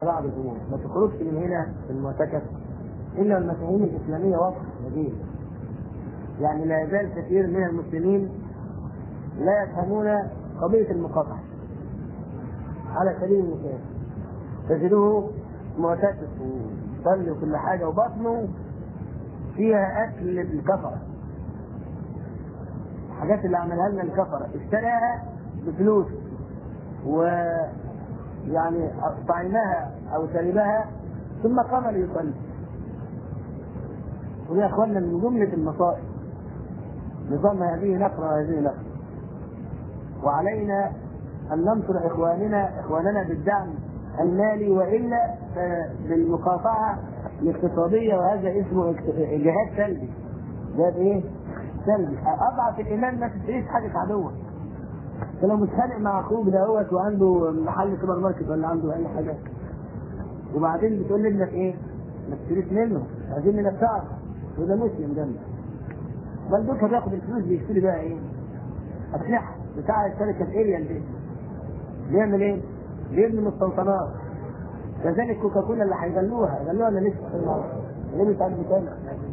بعض الامور ما تخرجش من هنا في المعتكف الا المفاهيم الاسلاميه واضحه جديده يعني لا يزال كثير من المسلمين لا يفهمون قضيه المقاطعه على سبيل المثال تجده معتكف ويصلي وكل حاجه وبطنه فيها اكل الكفره الحاجات اللي عملها لنا الكفره اشتراها بفلوس و يعني طعمها او شربها ثم قام ليصلي ويا اخوانا من جمله المصائب نظام هذه نقره وهذه نقره وعلينا ان ننصر اخواننا اخواننا بالدعم المالي والا بالمقاطعه الاقتصاديه وهذا اسمه جهاد سلبي جهاد ايه؟ سلبي اضعف الايمان ما تشتريش حاجه عدوك انت لو متخانق مع اخوك دهوت وعنده محل سوبر ماركت ولا عنده اي حاجه وبعدين بتقول لابنك ايه؟ ما تشتريش منه عايزين ننفعك وده مسلم جنبك بل دوك بياخد الفلوس بيشتري بقى ايه؟ اسلحه بتاع الشركه الاريال دي بيعمل ايه؟ بيبني مستوطنات كذلك كوكاكولا اللي هيغلوها يغلوها ولا لسه؟ ليه بتاعت بكام؟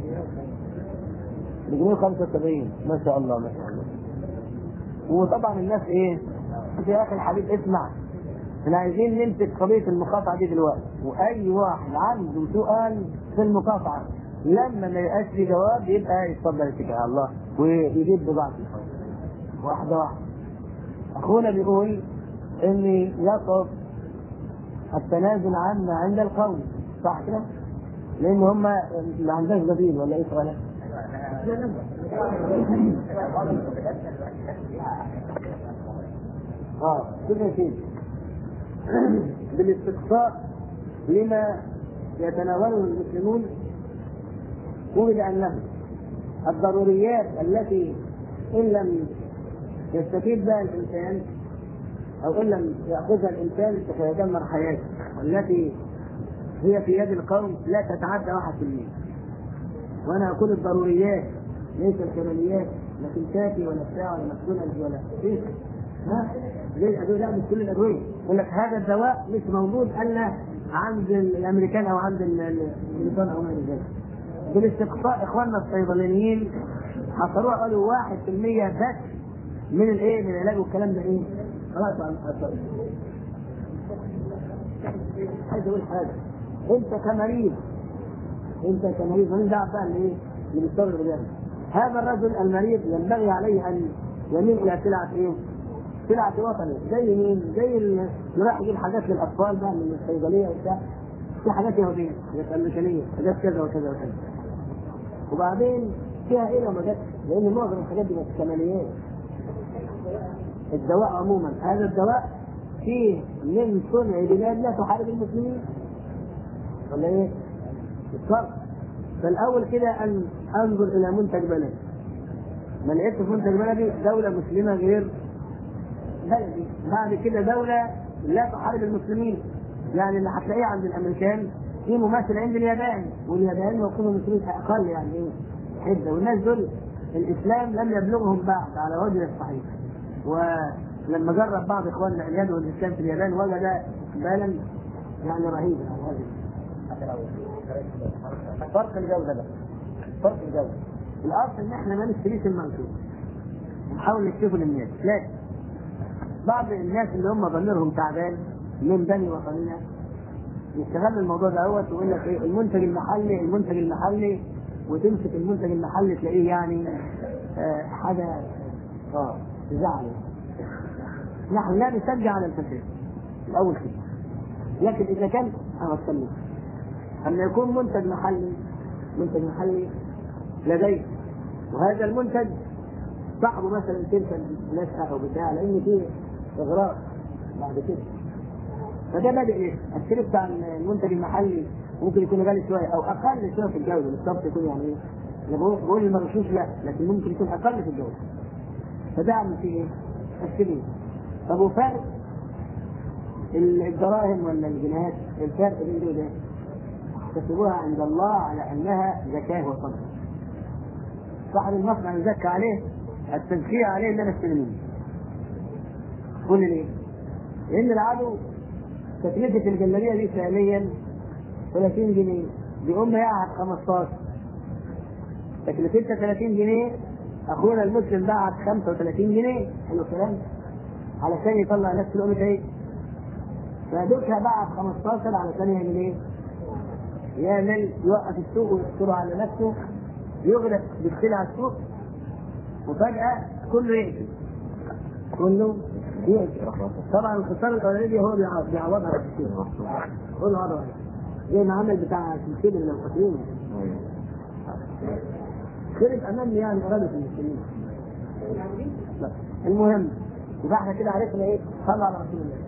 بجنيه 75 ما شاء الله ما شاء الله وطبعا الناس ايه؟ يا اخي الحبيب اسمع احنا عايزين نمسك قضيه المقاطعه دي دلوقتي واي واحد عنده سؤال في المقاطعه لما ما يبقاش في جواب يبقى يتفضل يتكل على الله ويجيب بضاعه الحوار واحده واحده اخونا بيقول ان يصعب التنازل عما عند القوم صح كده؟ لان هم ما عندهاش بديل ولا ايه ولا اه كده يا سيدي بالاستقصاء لما يتناوله المسلمون وجد انه الضروريات التي ان لم يستفيد بها الانسان او ان لم ياخذها الانسان سيدمر حياته والتي هي في يد القوم لا تتعدى 1% وانا اقول الضروريات ليس الكماليات لا كنتاكي ولا بتاع ولا ماكدونالدز ولا ايه ها ليه الادويه لا مش كل الادويه يقول لك هذا الدواء مش موجود الا عند الامريكان او عند البريطان او ما الى ذلك بالاستقصاء اخواننا الصيدلانيين حصروها قالوا 1% بس من الايه من العلاج والكلام ده ايه؟ خلاص عايز اقول حاجه انت كمريض انت كمريض ماليش دعوه بقى اللي ايه؟ اللي بيشتغل بجد هذا الرجل المريض ينبغي عليه ان يميل الى سلعه ايه؟ سلعه وطني زي مين؟ زي اللي راح يجيب حاجات للاطفال بقى من الصيدليه وبتاع في حاجات يهوديه حاجات امريكانيه حاجات كذا وكذا وكذا وبعدين فيها ايه لو ما جاتش؟ لان معظم الحاجات دي كماليات الدواء عموما هذا الدواء فيه من صنع بلاد لا تحارب المسلمين ولا ايه؟ بالضبط فالاول كده ان انظر الى منتج بلدي ما لقيتش منتج بلدي دوله مسلمه غير بلدي بعد كده دوله لا تحارب المسلمين يعني اللي هتلاقيه عند الامريكان في مماثل عند اليابان واليابان يكونوا المسلمين اقل يعني ايه حده والناس دول الاسلام لم يبلغهم بعد على وجه الصحيح ولما جرب بعض اخواننا ان يدعو الاسلام في اليابان وجد بالا يعني رهيبا فرق الجوده ده فرق الجوده الاصل ان احنا ما نشتريش المنشور نحاول نكشفه للناس لكن بعض الناس اللي هم ضميرهم تعبان من بني وطننا يستغل الموضوع دوت ويقول لك ايه المنتج المحلي المنتج المحلي وتمسك المنتج المحلي تلاقيه يعني آه حاجه اه تزعل نحن لا نشجع على الفساد الاول كده لكن اذا كان انا اتكلم اما يكون منتج محلي منتج محلي لديك وهذا المنتج صاحبه مثلا تلك نشأة او بتاع لان فيه اغراء بعد كده فده بادئ ايه؟ الشري بتاع المنتج المحلي ممكن يكون غالي شويه او اقل شويه في الجوده مش شرط يكون يعني ايه؟ انا بقول المغشوش لا لكن ممكن يكون اقل في الجوده فده عامل فيه ايه؟ الشري طب وفرق الدراهم ولا الجنيهات الفرق بين دول ايه؟ تحسبوها عند الله على انها زكاه وصدقه صاحب المصنع يزكى عليه التزكيه عليه ان انا اشتري منه كل ليه؟ لان العدو تكلفه الجلابيه دي فعليا 30 جنيه بيقوم يقعد 15 تكلفتها 30 جنيه اخونا المسلم بعت 35 جنيه حلو الكلام علشان يطلع نفس لقمه عيش فدوكها بعت 15 علشان يعمل ايه؟ يعمل يوقف السوق ويستر على نفسه يغلق بالسلع السوق وفجأة كله يقفل كله يقفل طبعا الخسارة الأولانية دي هو بيعوض- بيعوضها بالسلع كله عوضها زي ما عمل بتاع سلسلة اللي فاكرينه خرب أمام يعني إرادة المسلمين لا. المهم يبقى احنا كده عرفنا ايه؟ صلى على رسول الله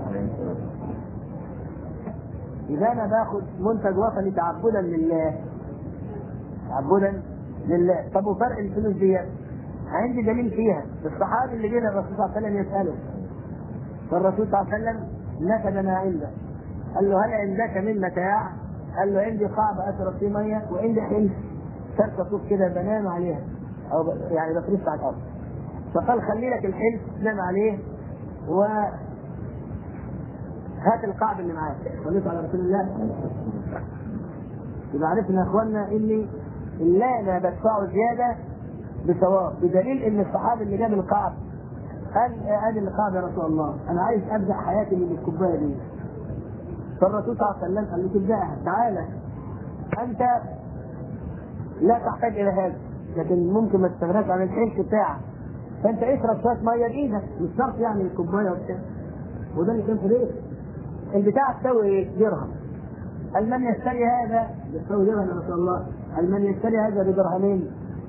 إذا أنا باخد منتج وطني تعبدا لله تعبدا لله طب وفرق الفلوس دي عندي دليل فيها الصحابي اللي جه الرسول صلى الله عليه وسلم يسأله فالرسول صلى الله عليه وسلم نفذ ما عنده قال له هل عندك من متاع؟ قال له عندي قاع بأشرب فيه مية وعندي حلف شركة صوف كده بنام عليها أو ب- يعني بفرش على الأرض فقال خلي لك الحلف نام عليه و هات القعب اللي معاك صليت على رسول الله يبقى عرفنا يا اخوانا ان اللي انا بدفعه زياده بثواب بدليل ان الصحابي اللي جاب القعب قال ادي القعب يا رسول الله انا عايز ابدا حياتي من الكوبايه دي فالرسول صلى الله عليه وسلم قال له تبداها تعالى انت لا تحتاج الى هذا لكن ممكن ما تستغناش عن الحلف بتاعك فانت اشرب شويه ميه بايدك مش شرط يعني الكوبايه وبتاع وده اللي كان في بيتك البتاع تساوي ايه؟ درهم قال من يشتري هذا يساوي درهم يا رسول الله قال من يشتري هذا بدرهمين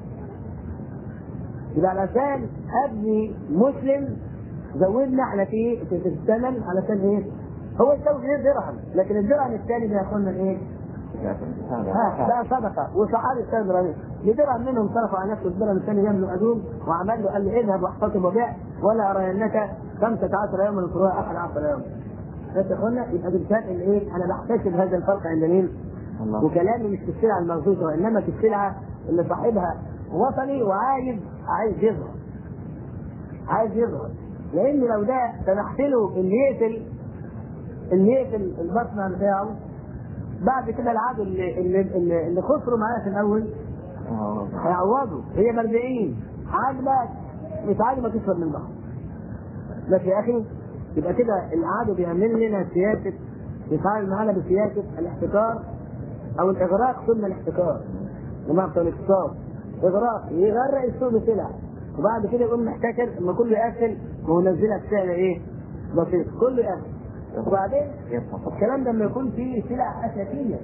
يبقى علشان ابني مسلم زودنا احنا في في الثمن علشان ايه؟ هو يساوي غير درهم لكن الدرهم الثاني ده ياخدنا ايه؟ ها ده صدقه وصحابي الثاني درهمين لدرهم منهم صرفوا على نفسه الدرهم الثاني يملك ادوم وعمل له قال له اذهب واحتطب وبيع ولا ارينك 15 يوما القروء احد عشر يوما بس يا اخوانا يبقى بالفرق اللي ايه انا بحتسب هذا الفرق عند مين؟ الله وكلامي مش في السلعه المغزوطه وانما في السلعه اللي صاحبها وطني وعايز عايز يظهر عايز يظهر لان لو ده سمحت له ان يقتل ان يقتل المصنع بتاعه بعد كده العدو اللي اللي, اللي, اللي خسروا معاه في الاول هيعوضوا هي ب 40 عاجبك مش عاجبك اشرب من البحر بس يا اخي يبقى كده العدو بيعمل لنا سياسه يتعامل معانا بسياسه الاحتكار او الاغراق ثم الاحتكار جماعه بتوع الاقتصاد اغراق يغرق السوق بسلع وبعد كده يقوم محتكر اما كله يقفل وينزلها بسعر ايه؟ بسيط كله يقفل وبعدين الكلام ده لما يكون فيه سلع اساسيه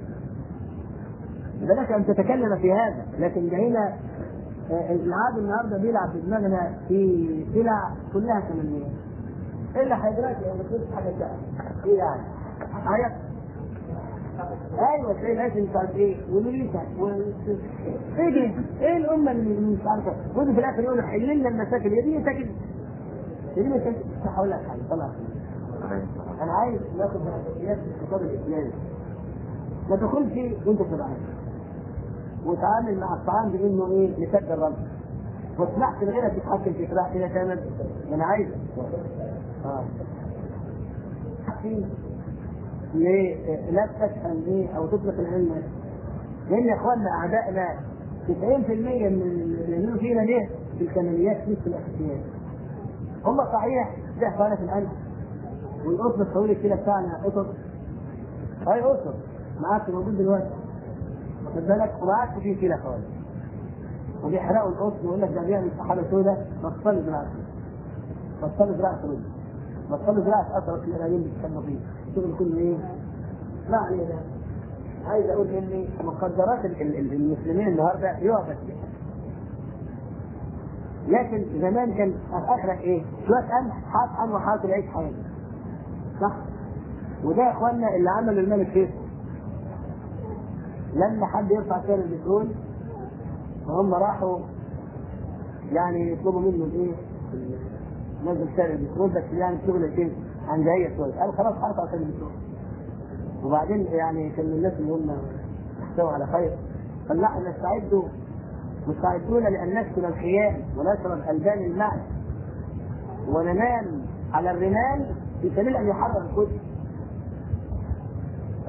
لك ان تتكلم في هذا لكن جاينا آه، العاب النهارده بيلعب في دماغنا في سلع كلها ثمانية الا حضرتك يعني بتقول حاجه سهله ايه يعني؟ عيط ايوه تلاقي ناس مش عارف ايه وليسا و... ايه دي؟ ايه الامه اللي مش عارفه ويجوا في الاخر يقولوا حل لنا المشاكل يا دي مشاكل يا دي مشاكل مش هقول لك حاجه طلع انا عايز ناخد اساسيات الاقتصاد الاسلامي ما تدخلش وانت شبعان وتعامل مع الطعام بانه ايه لسد الرب واسمحت لغيرك تتحكم في سلاح كده كامل ما انا عايز اه لنفسك ان ايه او تطلق العلم لان يا اخواننا اعدائنا 90% من اللي بيعملوا فينا ليه؟ في الكماليات مش في الاساسيات. هم صحيح ده اخوانا في القلب والقطن الطويل كده بتاعنا قطط هاي قطط ما عادش موجود دلوقتي واخد بالك وما عادش فيه كده خالص وبيحرقوا القطن ويقول لك ده بيعمل سحابه سوداء بطلوا زراعه بطلوا زراعه سوداء بطلوا زراعه اثر في الانانيم بتسمى فيه الشغل كله ايه؟ ما علينا عايز اقول ان مقدرات ال- ال- المسلمين النهارده يعبد بها لكن زمان كان اخرك ايه؟ شويه قمح حاط قمح وحاط العيش حاجه صح؟ وده يا اخوانا اللي عمله الملك فيصل لما حد يرفع سعر البترول فهم راحوا يعني يطلبوا منه الايه؟ نزل سعر البترول بس يعني شغل ايه؟ عنجهيه شويه قال خلاص هرفع سعر البترول وبعدين يعني كان من الناس اللي هم احتووا على خير قال لا نستعد مستعدون لان نسكن الخيام ونشرب البان الماء وننام على الرمال في سبيل ان يحرر القدس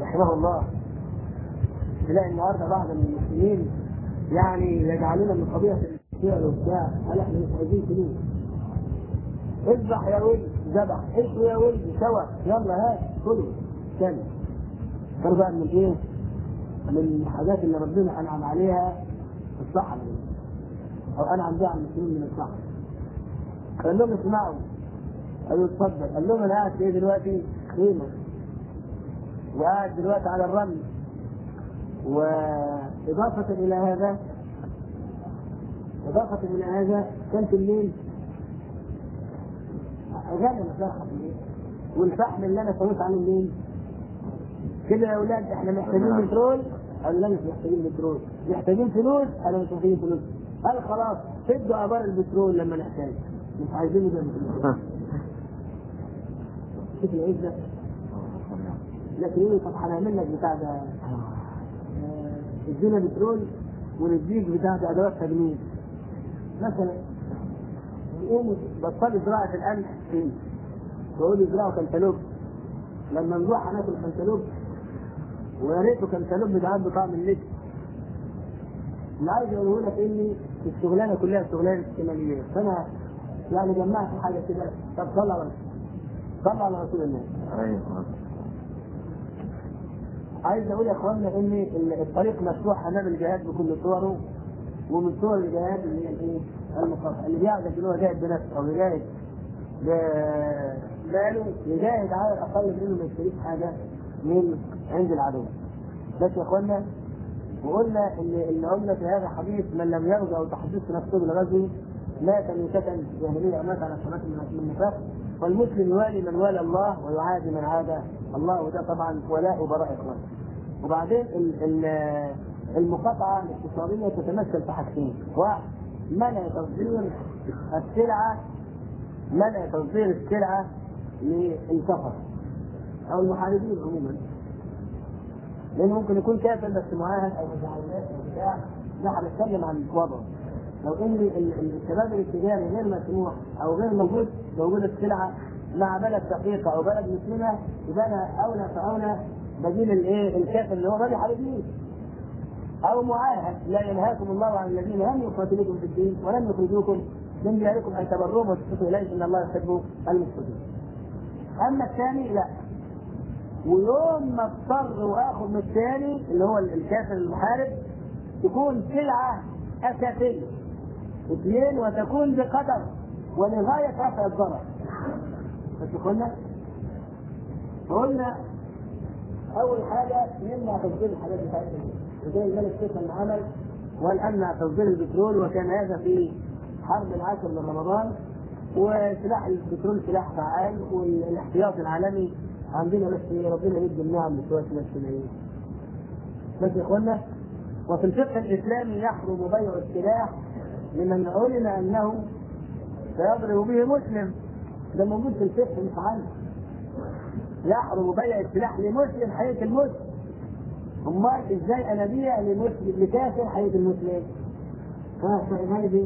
رحمه الله تلاقي النهارده بعض المسلمين يعني يجعلون من قضيه الفعل وبتاع قال احنا مش عايزين فلوس اذبح يا ولد ذبح اشوي يا ولد سوى يلا هات كله كمل كانوا بقى من ايه؟ من الحاجات اللي ربنا انعم عليها الصحة او انعم بها على المسلمين من الصحة قال لهم اسمعوا قالوا اتفضل قال لهم انا قاعد في ايه دلوقتي؟ خيمة وقاعد دلوقتي على الرمل وإضافة إلى هذا إضافة إلى هذا كانت الليل غنم مساحة الليل والفحم اللي أنا سويت عليه الليل كده يا أولاد إحنا محتاجين بترول قالوا لا مش محتاجين بترول محتاجين فلوس أنا مش محتاجين فلوس قال خلاص سدوا آبار البترول لما نحتاج مش عايزين زي ما شوف العيش ده لكن ايه طب هنعمل لك بتاع ده ادينا بترول ونديك بتاع ده ادوات تجميل مثلا يقوموا بطلوا زراعه القمح فين؟ يقعدوا يزرعوا كنتالوب لما نروح هناكل كنتالوب ويا ريته كنتالوب بيتعب بطعم اللبس اللي عايز اقوله لك ان الشغلانه كلها شغلانه اجتماعيه فانا يعني جمعت حاجه كده طب صلى على صلى على رسول الله ايوه عايز اقول يا اخوانا ان الطريق مفتوح امام الجهاد بكل صوره ومن صور الجهاد اللي هي الايه؟ المقاطعه اللي بيعرف ان هو جاهد بنفسه او يجاهد بماله يجاهد على الاقل منه ما يشتريش حاجه من عند العدو. بس يا اخوانا وقلنا ان ان قلنا في هذا الحديث من لم يرجع او تحدث نفسه بالغزو مات ميتة جاهلية أو مات على الصلاة من النفاق والمسلم يوالي من والى الله ويعادي من عادى الله وده طبعا ولاء وبراء اخوان. وبعدين ال- ال- المقاطعة الاقتصادية تتمثل في حاجتين، واحد منع تصدير السلعة منع تصدير السلعة للسفر أو المحاربين عموما. لأنه ممكن يكون كافر بس معاهد أو متعاونات أو بتاع، لا هنتكلم عن وضعه. لو ان ال- ال- الشباب الاتجاري غير مسموح او غير موجود موجود السلعه مع بلد دقيقه او بلد مسلمه يبقى انا اولى فاولى بديل الايه الكافر اللي هو راجل على دين او معاهد لا ينهاكم الله عن الذين لم يقاتلوكم في الدين ولم يخرجوكم من دياركم ان تبروهم وتقسطوا اليه ان الله يحب المقسطين. اما الثاني لا ويوم ما اضطر واخذ من الثاني اللي هو الكافر المحارب تكون سلعه اساسيه اثنين وتكون بقدر ولغاية رفع الضرر بس قلنا قلنا أول حاجة نمنع تصدير الحاجات بتاعتنا وزي الملك فيصل ما عمل وقال أمنع تصدير البترول وكان هذا في حرب العاشر من رمضان وسلاح البترول سلاح فعال والاحتياط العالمي عندنا بس ربنا يدي النعم لشوية ناس كده بس يا اخوانا وفي الفقه الاسلامي يحرم بيع السلاح لمن علم انه سيضرب به مسلم ده موجود في الفقه مش عنه يحرم بيع السلاح لمسلم حياة المسلم امال ازاي انا بيع لمسلم لكافر حياة المسلم ها فاهماني دي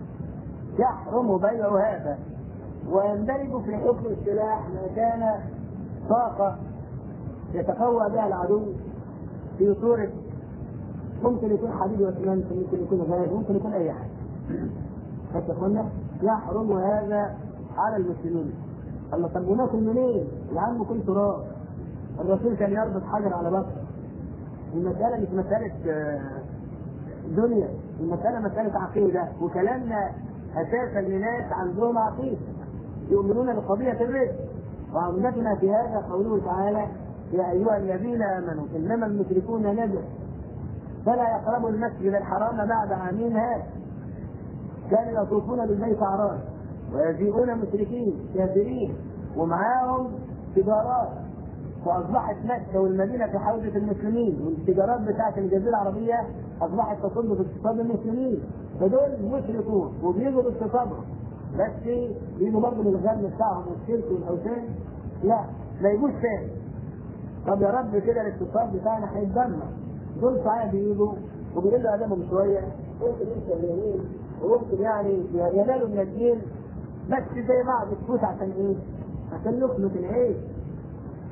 يحرم بيع هذا ويندرج في حكم السلاح ما كان طاقة يتقوى بها العدو في صورة ممكن يكون حديد واسنان ممكن يكون غاز ممكن يكون اي حاجه حتى قلنا يحرم هذا على المسلمين الله طب وناكل منين؟ يا عم كل تراب الرسول كان يربط حجر على بطن المسألة مش مسألة آه، دنيا المسألة مسألة عقيدة وكلامنا أساسا لناس عندهم عقيدة يؤمنون بقضية الرزق وعمدتنا في هذا قوله تعالى يا أيها الذين آمنوا إنما المشركون نجس فلا يقربوا المسجد الحرام بعد عامين هذا كانوا يطوفون بالبيت أعراض ويجيئون مشركين كافرين ومعاهم تجارات واصبحت مكه والمدينه في حوزه المسلمين والتجارات بتاعت الجزيره العربيه اصبحت تصب في اقتصاد المسلمين فدول مشركون وبيجوا باقتصادهم بس بيجوا برضه من الغم بتاعهم والشرك والاوثان لا ما يجوش تاني طب يا رب كده الاقتصاد بتاعنا هيتدمر دول صحيح بيجوا وبيقلوا ادبهم شويه ممكن يمشوا اليمين وممكن يعني ينالوا من الدين بس زي بعض الفلوس عشان ايه؟ عشان لقمة العيش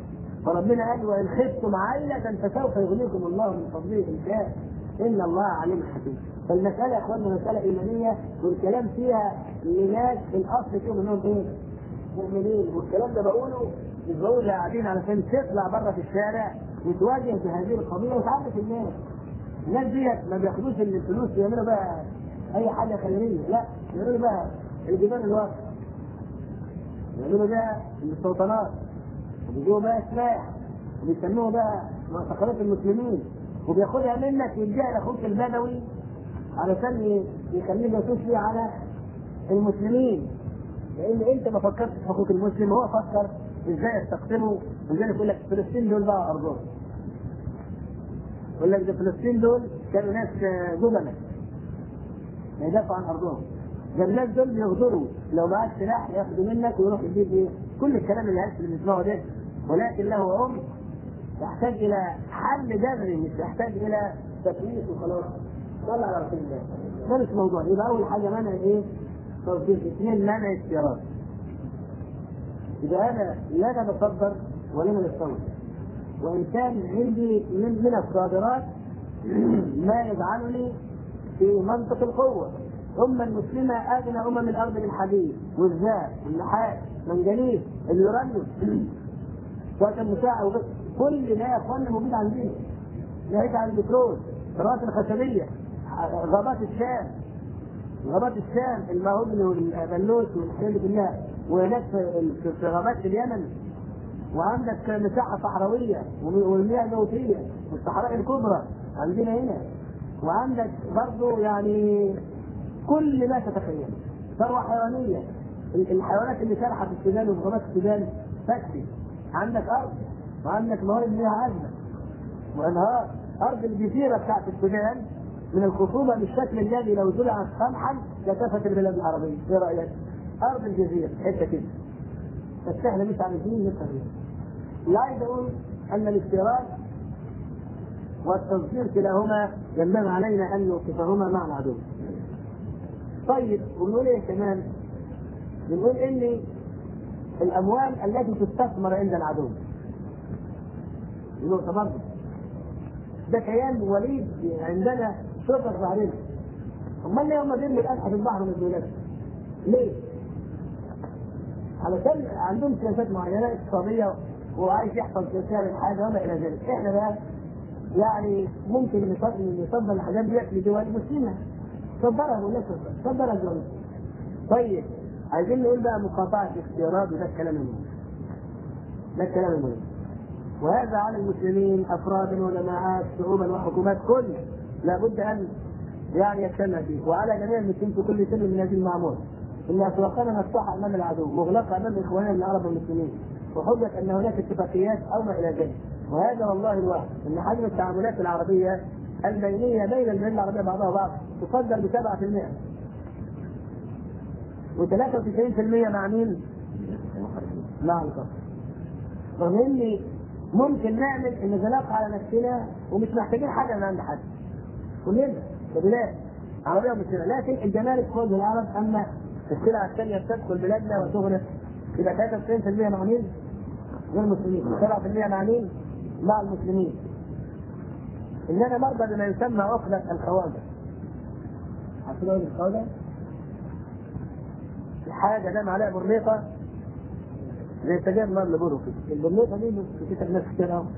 فربنا قال وان خفتم عائلة فسوف يغنيكم الله من فضله ان شاء ان الله عليم حكيم فالمسألة يا اخواننا مسألة ايمانية والكلام فيها لناس في الاصل فيهم انهم ايه؟ مؤمنين والكلام ده بقوله مش بقول قاعدين علشان تطلع بره في الشارع وتواجه في هذه القضية وتعرف الناس الناس ديت ما بياخدوش الفلوس يعملوا بقى اي حاجة خيرية لا يعملوا بقى الجبال الواقع يعملوا بقى المستوطنات وبيجيبوا بقى سلاح وبيسموه بقى معتقلات المسلمين وبياخدها منك يديها لاخوك البدوي علشان يخليه جاسوس ليه على المسلمين لان انت ما فكرتش في اخوك المسلم هو فكر ازاي يستقسموا ولذلك يقول لك فلسطين دول بقى ارضهم يقول لك ده فلسطين دول كانوا ناس جبنة يدافعوا عن ارضهم ده الناس دول بيغدروا لو معاك سلاح ياخدوا منك ويروح يجيب ايه كل الكلام اللي هلس اللي بنسمعه ده ولكن له عمر يحتاج الى حل جذري مش يحتاج الى تكليف وخلاص صلى على رسول الله ده مش موضوع يبقى اول حاجه منع ايه؟ توظيف اثنين منع السيارات يبقى انا لا انا بصدر ولا انا بستورد وان كان عندي من من الصادرات ما يجعلني في منطق القوه أمة المسلمة أغنى أمم الأرض بالحديد والذهب والنحاس منجنيز اليورانيوم شوية المساعة وبس كل ده يا اخوانا موجود عندنا ناهيك عن البترول الثروات الخشبية غابات الشام غابات الشام المهوجن والبلوس والحاجات دي كلها وهناك في في غابات اليمن وعندك مساحة صحراوية والمياه موتية والصحراء الكبرى عندنا هنا وعندك برضه يعني كل ما تتخيل ثروة حيوانية الحيوانات اللي سرحت في السودان وفي غابات السودان تكفي عندك أرض وعندك موارد مياه عذبة وأنهار أرض الجزيرة بتاعت السودان من الخصوبة بالشكل الذي لو زرعت قمحا لكفت البلاد العربية، إيه رأيك؟ أرض الجزيرة حتة كده. بس إحنا مش عارفين نفهم لا عايز أقول أن الاستيراد والتصدير كلاهما ينبغي علينا أن نوقفهما مع العدو. طيب ونقول إيه كمان؟ بنقول إن الأموال التي تستثمر عند العدو. دي نقطة برضه. ده كيان وليد عندنا شرطة علينا. امال ليه هم بيرموا الاسد في البحر من الدولات؟ ليه؟ علشان عندهم سياسات معينه اقتصاديه وعايز يحصل سياسه للحاجه وما الى ذلك، احنا بقى يعني ممكن نصدر الحاجات ديت لدول مسلمه صدرها ولا صدرها الدول طيب عايزين نقول بقى مقاطعه اختيارات وده الكلام المهم ده الكلام المهم وهذا على المسلمين افرادا وجماعات شعوبا وحكومات كل لابد ان يعني يجتمع فيه وعلى جميع المسلمين في كل سن من هذه المعموره ان اسواقنا مفتوحه امام العدو مغلقه امام اخواننا من العرب والمسلمين وحجه ان هناك اتفاقيات او ما الى ذلك وهذا والله الواحد ان حجم التعاملات العربيه البينيه بين البلاد العربيه بعضها بعض تصدر ب 7% و93% مع مين؟ مع الكفر رغم ان ممكن نعمل انزلاق على نفسنا ومش محتاجين حاجه من عند حد كلنا كبلاد عربيه ومسلمه لكن الجمارك في وجه العرب اما السلع الثانيه بتدخل بلادنا وتغرق يبقى 93% مع مين؟ غير مسلمين 7% مع مين؟ مع المسلمين اننا مرضى بما يسمى عقده الخواجه عارفين ايه الخواجه؟ حاجه دام عليها برنيطه زي سجاير نار لبرو كده البرنيطه دي بتكتب ناس كتير اهو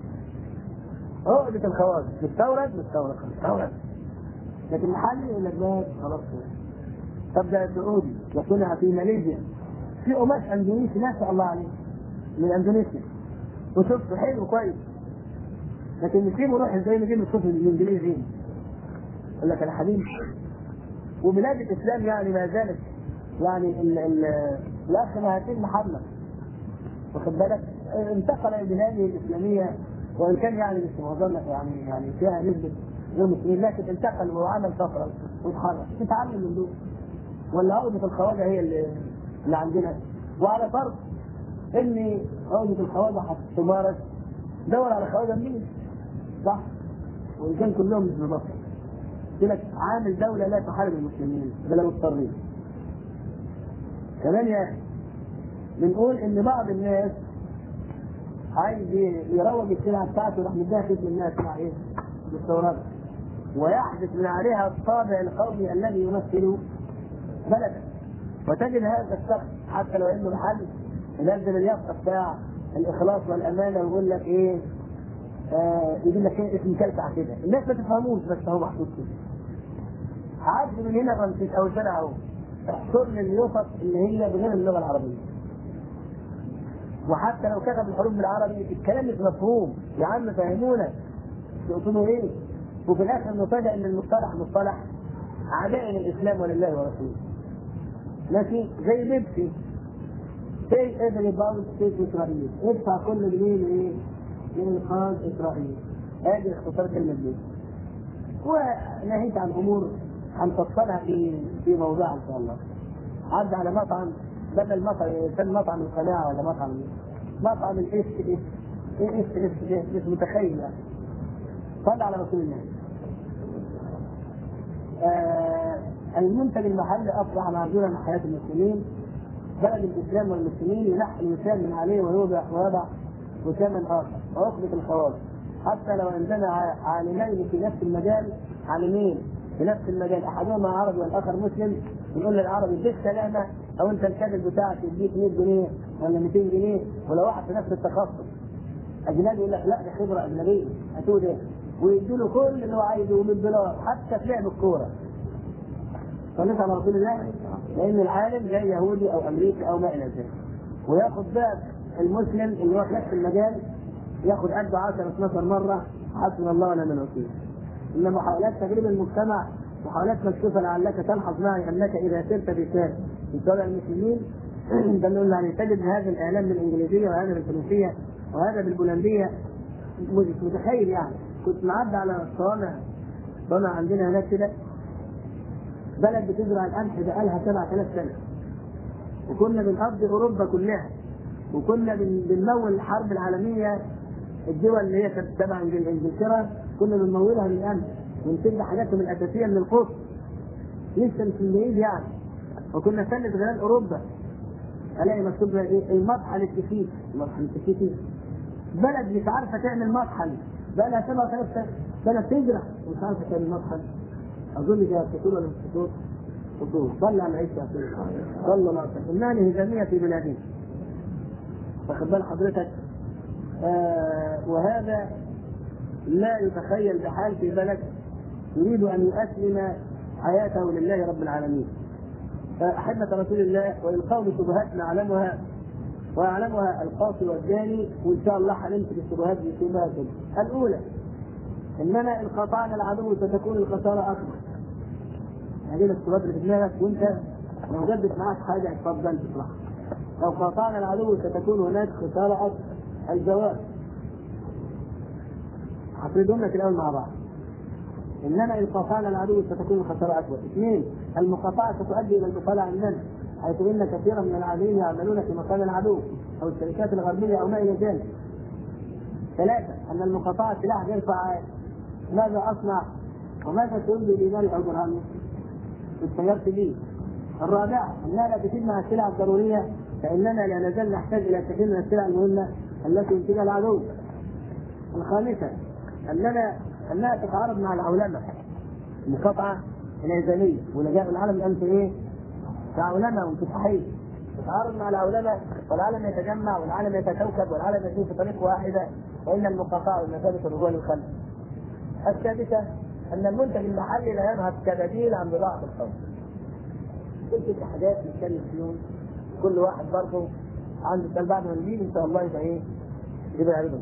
عقدة الخواجه مستورد مستورد مستورد لكن محلي يقول لك بس خلاص طب ده سعودي وصنع في ماليزيا في قماش اندونيسي ما شاء الله عليه من اندونيسيا وشفته حلو كويس لكن نسيبه نروح زي نجيب الصوف الانجليزي يقول لك انا حبيبي وبلاد الاسلام يعني ما زالت يعني ال ال الاخ مهاتين محمد واخد بالك انتقل الى بلاده الاسلاميه وان كان يعني مش معظم يعني يعني فيها نسبه غير مسلمين لكن انتقل وعمل سفره واتحرك تتعلم من دول ولا عقدة الخواجه هي اللي, اللي عندنا وعلى فرض ان عقدة الخواجه هتمارس دور على خواجه مين؟ صح؟ وان كان كلهم مش ببطل قلت لك عامل دوله لا تحارب المسلمين بلا مضطرين كمان يا اخي بنقول ان بعض الناس عايز يروج السلعه بتاعته راح مديها اسم الناس مع ايه؟ مستورده ويحدث من عليها الطابع القومي الذي يمثل بلده وتجد هذا الشخص حتى لو انه محل ينزل اليافطه بتاع الاخلاص والامانه ويقول لك ايه آه يجيب لك ايه اسم كلكع كده الناس ما تفهموش بس هو محطوط كده عدي من هنا رمسيس او شارع اهو احصر لي اليوسف اللي هي بغير اللغه العربيه وحتى لو كتب الحروف بالعربي الكلام مش مفهوم يا عم فهمونا تقصدوا ايه وفي الاخر نفاجئ ان المصطلح مصطلح اعداء للاسلام ولله ورسوله ماشي زي بيبسي شيء ادري باوند ستيت اسرائيل ادفع كل جنيه لايه؟ لانقاذ اسرائيل هذه اختصار كلمه بيبسي ونهيت عن امور هنفصلها في في موضوع ان شاء الله عدى على مطعم بدل مطعم كان مطعم القناعه ولا مطعم مطعم الاس اس ايه اس اس مش متخيل يعني صلى على رسول الله آه المنتج المحلي اصبح معزولا عن حياه المسلمين بلد الاسلام والمسلمين ينحي وسام من عليه ويوضع ويضع وساما اخر ويخلق الخواص حتى لو عندنا عالمين في نفس المجال عالمين في نفس المجال احدهما عربي والاخر مسلم نقول للعربي اديك سلامه او انت الكاتب بتاعك يديك 100 جنيه ولا 200 جنيه ولو واحد في نفس التخصص اجنبي يقول لك لا دي خبره اجنبيه هاتوا ده ويدوا له كل اللي هو عايزه من دولار حتى في لعب الكوره صليت على رسول الله لان العالم جاي يهودي او امريكي او ما الى ذلك وياخد بقى المسلم اللي هو في نفس المجال ياخد قده 10 12 مره حسبنا الله ونعم الوكيل ان محاولات تجريب المجتمع محاولات مكشوفه لعلك تلحظ معي انك اذا سرت بشان في شوارع المسلمين ده نقول يعني تجد هذه الاعلام بالانجليزيه وهذا بالفرنسيه وهذا بالبولنديه مش متخيل يعني كنت معدي على الصوامع صوامع عندنا هناك كده بلد بتزرع القمح بقالها 7000 سنه وكنا بنقضي اوروبا كلها وكنا بنمول الحرب العالميه الدول اللي هي كانت تبع انجلترا كنا بنمولها بالقمح ونسد حاجاتهم الاساسيه من القدس لسه مش من بعيد يعني وكنا نسند غلال اوروبا الاقي مكتوب ايه المطحن التكييف المطحن التكييف بلد مش عارفه تعمل مطحن بقى لها 7000 سنه بلد تزرع ومش عارفه تعمل مطحن اظن ده فطور ولا مش فطور؟ فطور صلى على العيش يا سيدي صلى الله عليه وسلم انها انهزاميه في بلادنا واخد بال حضرتك آه وهذا لا يتخيل بحال في بلد يريد ان يؤسلم حياته لله رب العالمين أحبة رسول الله والقول شبهات نعلمها ويعلمها القاصي والداني وإن شاء الله هنمسك الشبهات دي شبهات الأولى إننا إن قطعنا العدو ستكون الخسارة أكبر. هذه الشبهات اللي في دماغك وأنت لو جدت معاك حاجة اتفضل تطلع. لو قطعنا العدو ستكون هناك خسارة أكبر. الجواب هفردهم لك الأول مع بعض. انما ان قاطعنا العدو ستكون الخساره اكبر. اثنين المقاطعه ستؤدي الى البطاله عننا حيث ان كثيرا من العاملين يعملون في مكان العدو او الشركات الغربيه او ما الى ذلك. ثلاثه ان المقاطعه سلاح غير فعال. ماذا اصنع؟ وماذا تولي لذلك او برهانه؟ استجبت لي. الرابعه انها لا تفيدنا السلع الضروريه فاننا لا نزال نحتاج الى كثير من السلع المهمه التي ينتجها العدو. الخامسه اننا انها تتعارض مع العولمه المقاطعه الانسانيه ولجاء العالم الان في ايه؟ كعولمه وانفتاحيه تتعارض مع العولمه والعالم يتجمع والعالم يتكوكب والعالم يسير في طريق واحده وان المقاطعه بمثابه الرجوع للخلف. السادسه ان المنتج المحلي لا ينهض كبديل عن بضاعه القوم. كل حاجات نتكلم فيهم كل واحد برضه عنده سؤال بعد ما نجيب ان شاء الله يبقى ايه؟ يبقى يعرضهم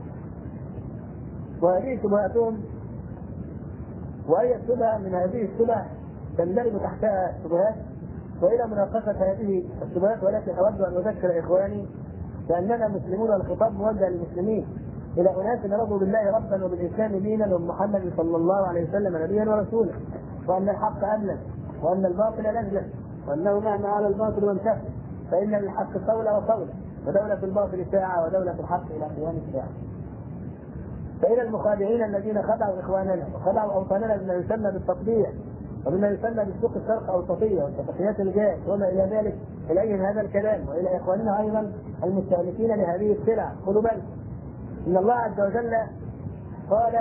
وهذه شبهاتهم واي شبهه من هذه الشبه تندرج تحتها شبهات والى مناقشه هذه الشبهات ولكن اود ان اذكر اخواني باننا مسلمون والخطاب موجه للمسلمين الى اناس رضوا بالله ربا وبالاسلام دينا وبمحمد صلى الله عليه وسلم نبيا ورسولا وان الحق امن وان الباطل نزلا وانه مهما على الباطل وانتهى فان للحق صولا وصولا ودولة الباطل ساعة ودولة الحق إلى قيام الساعة. فإلى المخادعين الذين خدعوا إخواننا وخدعوا أوطاننا بما يسمى بالتطبيع وبما يسمى بالسوق الشرق أوسطية والاتفاقيات الجاز وما إلى ذلك إليهم هذا الكلام وإلى إخواننا أيضا المستهلكين لهذه السلع خذوا بالكم ان الله عز وجل قال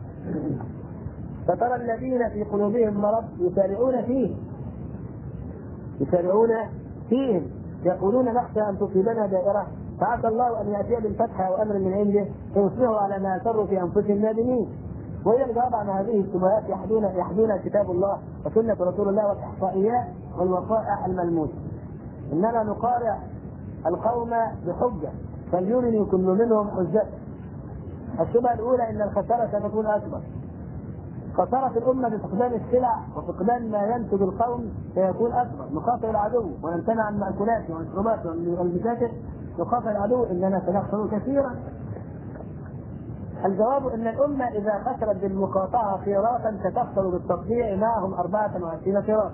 فترى الذين في قلوبهم مرض يسارعون فيه يسارعون فيهم يقولون نخشى ان تصيبنا دائره فعسى الله ان ياتي بالفتح او امر من عنده فيصبحوا على ما اسروا في انفسهم نادمين وهي الجواب عن هذه الشبهات يحدون يحدون كتاب الله وسنه رسول الله والاحصائيات والوقائع الملموسه اننا نقارع القوم بحجه فليؤمن كل منهم حجته الشبهه الاولى ان الخساره ستكون اكبر خسارة الأمة بفقدان السلع وفقدان ما ينتج القوم سيكون أكبر، نقاتل العدو ونمتنع عن مأكولاته ومشروباته والمساكن نقاتل العدو إننا سنخسر كثيرا. الجواب أن الأمة إذا خسرت بالمقاطعة قيراطا ستخسر بالتطبيع معهم 24 قيراطا.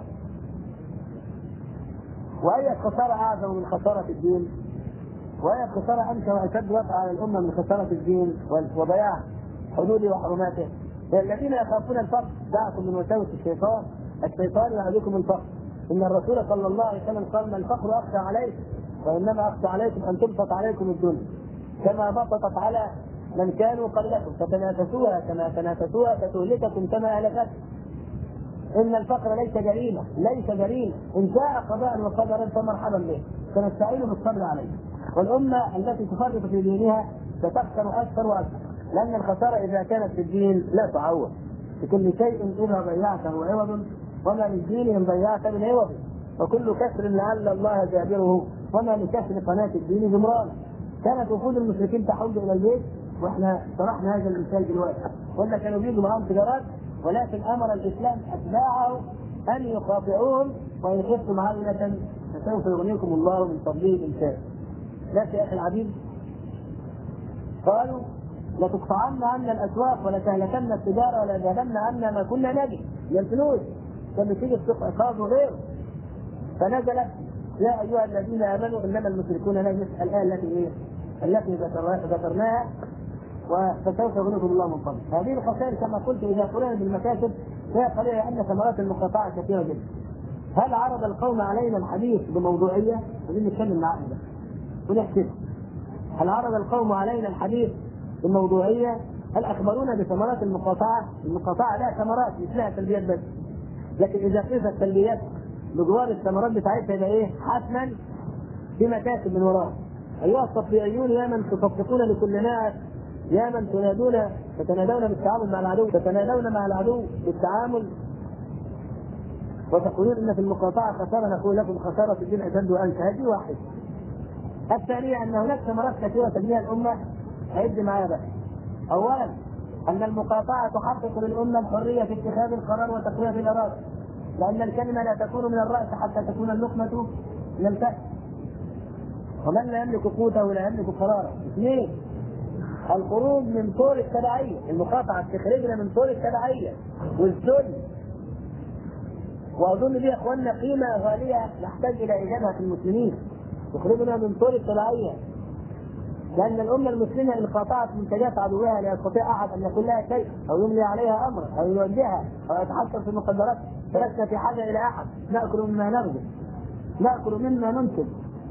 وأي خسارة أعظم من خسارة الدين؟ وأي خسارة أنشأ وأشد وقع على الأمة من خسارة الدين وضياع حدوده وحرماته؟ الذين يخافون الفقر دعكم من وساوس الشيطان الشيطان يعدكم الفقر ان الرسول صلى الله عليه وسلم قال ما الفقر اخشى عليكم وانما اخشى عليكم ان تبسط عليكم الدنيا كما بسطت على من كانوا قبلكم فتنافسوها كما تنافسوها فتهلككم كما اهلكتكم ان الفقر ليس جريمه ليس جريمه ان جاء قضاء وقدرا فمرحبا به سنستعين بالصبر عليه والامه التي تفرط في دينها ستخسر اكثر واكثر لأن الخسارة إذا كانت في الدين لا تعوض لكل شيء إذا ضيعته عوض وما للدين إن ضيعت من عوض وكل كسر لعل الله جابره وما لكسر قناة الدين جمران كانت وفود المشركين تحج إلى البيت واحنا شرحنا هذا المثال دلوقتي قلنا كانوا بيجوا معاهم تجارات ولكن امر الاسلام اتباعه ان يقاطعوهم وان خفتم عائله فسوف يغنيكم الله من فضله ان شاء. لكن يا اخي العبيد قالوا لتقطعن عنا الاسواق ولتهلكن التجاره وليذهبن عنا ما كنا نجد من الفلوس كان تيجي السوق عقاب وغيره فنزلت يا ايها الذين امنوا انما المشركون نجس الايه التي ايه؟ التي ذكرناها فسوف يغنيكم الله من فضله. هذه الخسائر كما قلت اذا قرنت بالمكاسب فهي قليله ان ثمرات المقاطعه كثيره جدا. هل عرض القوم علينا الحديث بموضوعيه؟ عايزين نتكلم معاهم ده ونحسب. هل عرض القوم علينا الحديث بموضوعيه؟ هل اخبرونا بثمرات المقاطعه؟ المقاطعه لها ثمرات مش لها سلبيات بس. لكن اذا قيست السلبيات بجوار الثمرات بتاعتها يبقى ايه؟ حتما في مكاسب من وراها. ايها التطبيعيون يا من تصفقون لكل ناس يا من تنادون تتنادون بالتعامل مع العدو تتنادون مع العدو بالتعامل وتقولون ان في المقاطعه خساره نقول لكم خساره الدين اشد وانت هذه واحده. الثانيه ان هناك ثمرات كثيره تبنيها الامه عد معايا بقى. اولا ان المقاطعه تحقق للامه الحريه في اتخاذ القرار وتقويه الاراده. لان الكلمه لا تكون من الراس حتى تكون اللقمه من الكأس. ومن لا يملك قوته لا يملك قراره. اثنين الخروج من طور التبعية المقاطعة تخرجنا من طور التبعية والذل وأظن دي يا إخواننا قيمة غالية نحتاج إلى إيجابها في المسلمين تخرجنا من طور التبعية لأن الأمة المسلمة إن قاطعت منتجات عدوها لا يستطيع أحد أن يقول لها شيء أو يملي عليها أمرا أو يوجهها أو يتحكم في مقدرات فلسنا في حاجة إلى أحد نأكل مما نرجو نأكل مما ننتج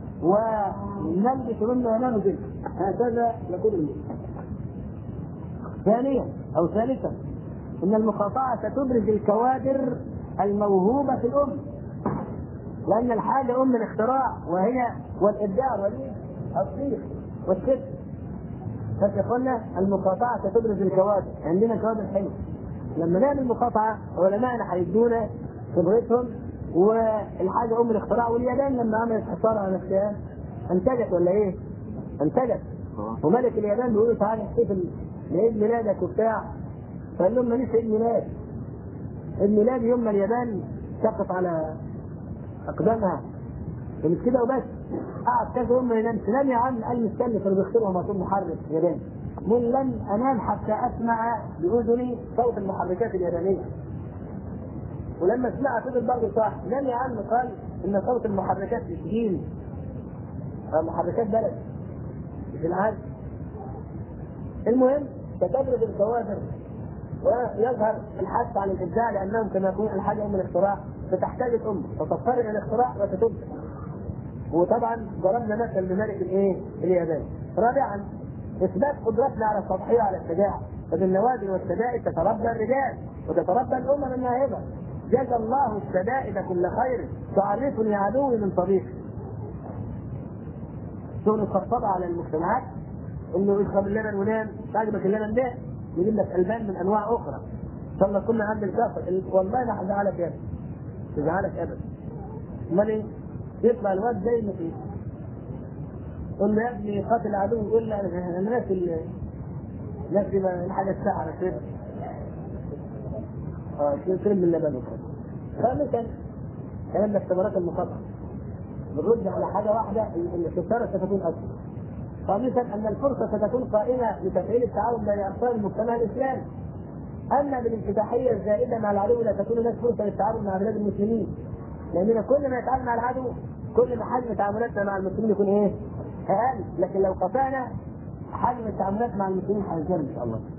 ونلبس مما ننزل هكذا يقول المسلم ثانيا او ثالثا ان المقاطعه ستبرز الكوادر الموهوبه في الامه لان الحاجه ام الاختراع وهي والابداع والتصديق والشرك فاخوانا المقاطعه ستبرز الكوادر عندنا كوادر حلوه لما نعمل مقاطعه علمائنا هيدونا خبرتهم والحاجه ام الاختراع واليابان لما عملت حصار على نفسها انتجت ولا ايه؟ انتجت وملك اليابان بيقول له تعالى احتفل بعيد ميلادك وبتاع فقال لهم ماليش عيد ميلاد عيد ميلادي يوم ما اليابان سقط على اقدامها ومش كده وبس قعد كذا يوم ما ينامش نام يا عم قال مستني كانوا بيخترعوا موتور محرك ياباني من لن انام حتى اسمع باذني صوت المحركات اليابانيه ولما سمعها فضل برضه صح نام يا عم قال ان صوت المحركات مش دين محركات بلد في العالم المهم ستبرز الكوادر ويظهر الحث عن الابداع لانهم كما يقول الحاجه ام الاختراع فتحتاج الامه فتضطر الى الاختراع وتتبدع وطبعا ضربنا مثل بملك الايه؟ اليابان. رابعا اثبات قدرتنا على التضحيه وعلى الشجاعه فبالنوادر والشدائد تتربى الرجال وتتربى الامم الناهضه جزى الله الشدائد كل خير تعرفني عدوي من طريقي شغل الطبطبة على المجتمعات انه يشرب اللبن ونام تعجبك اللبن ده يجيب لك البان من انواع اخرى ان شاء الله كنا عند الكافر والله ما هزعلك يا ابني تزعلك ابدا امال ايه؟ يطلع الواد زي ما فيه قول له يا ابني قاتل عدو يقول لا انا ناسي ناسي الحاجه الساعه على كده اه شرب اللبن وكده خامسا كلام الاختبارات المقاطعه بنرد على حاجه واحده ان الخساره ستكون اكبر خامسا ان الفرصه ستكون قائمه لتفعيل التعاون بين اقطار المجتمع الاسلامي اما بالانفتاحيه الزائده مع العدو لا تكون هناك فرصه للتعاون مع بلاد المسلمين لاننا كل ما نتعامل مع العدو كل ما حجم تعاملاتنا مع المسلمين يكون ايه؟ اقل لكن لو قطعنا حجم التعاملات مع المسلمين هيزيد ان شاء الله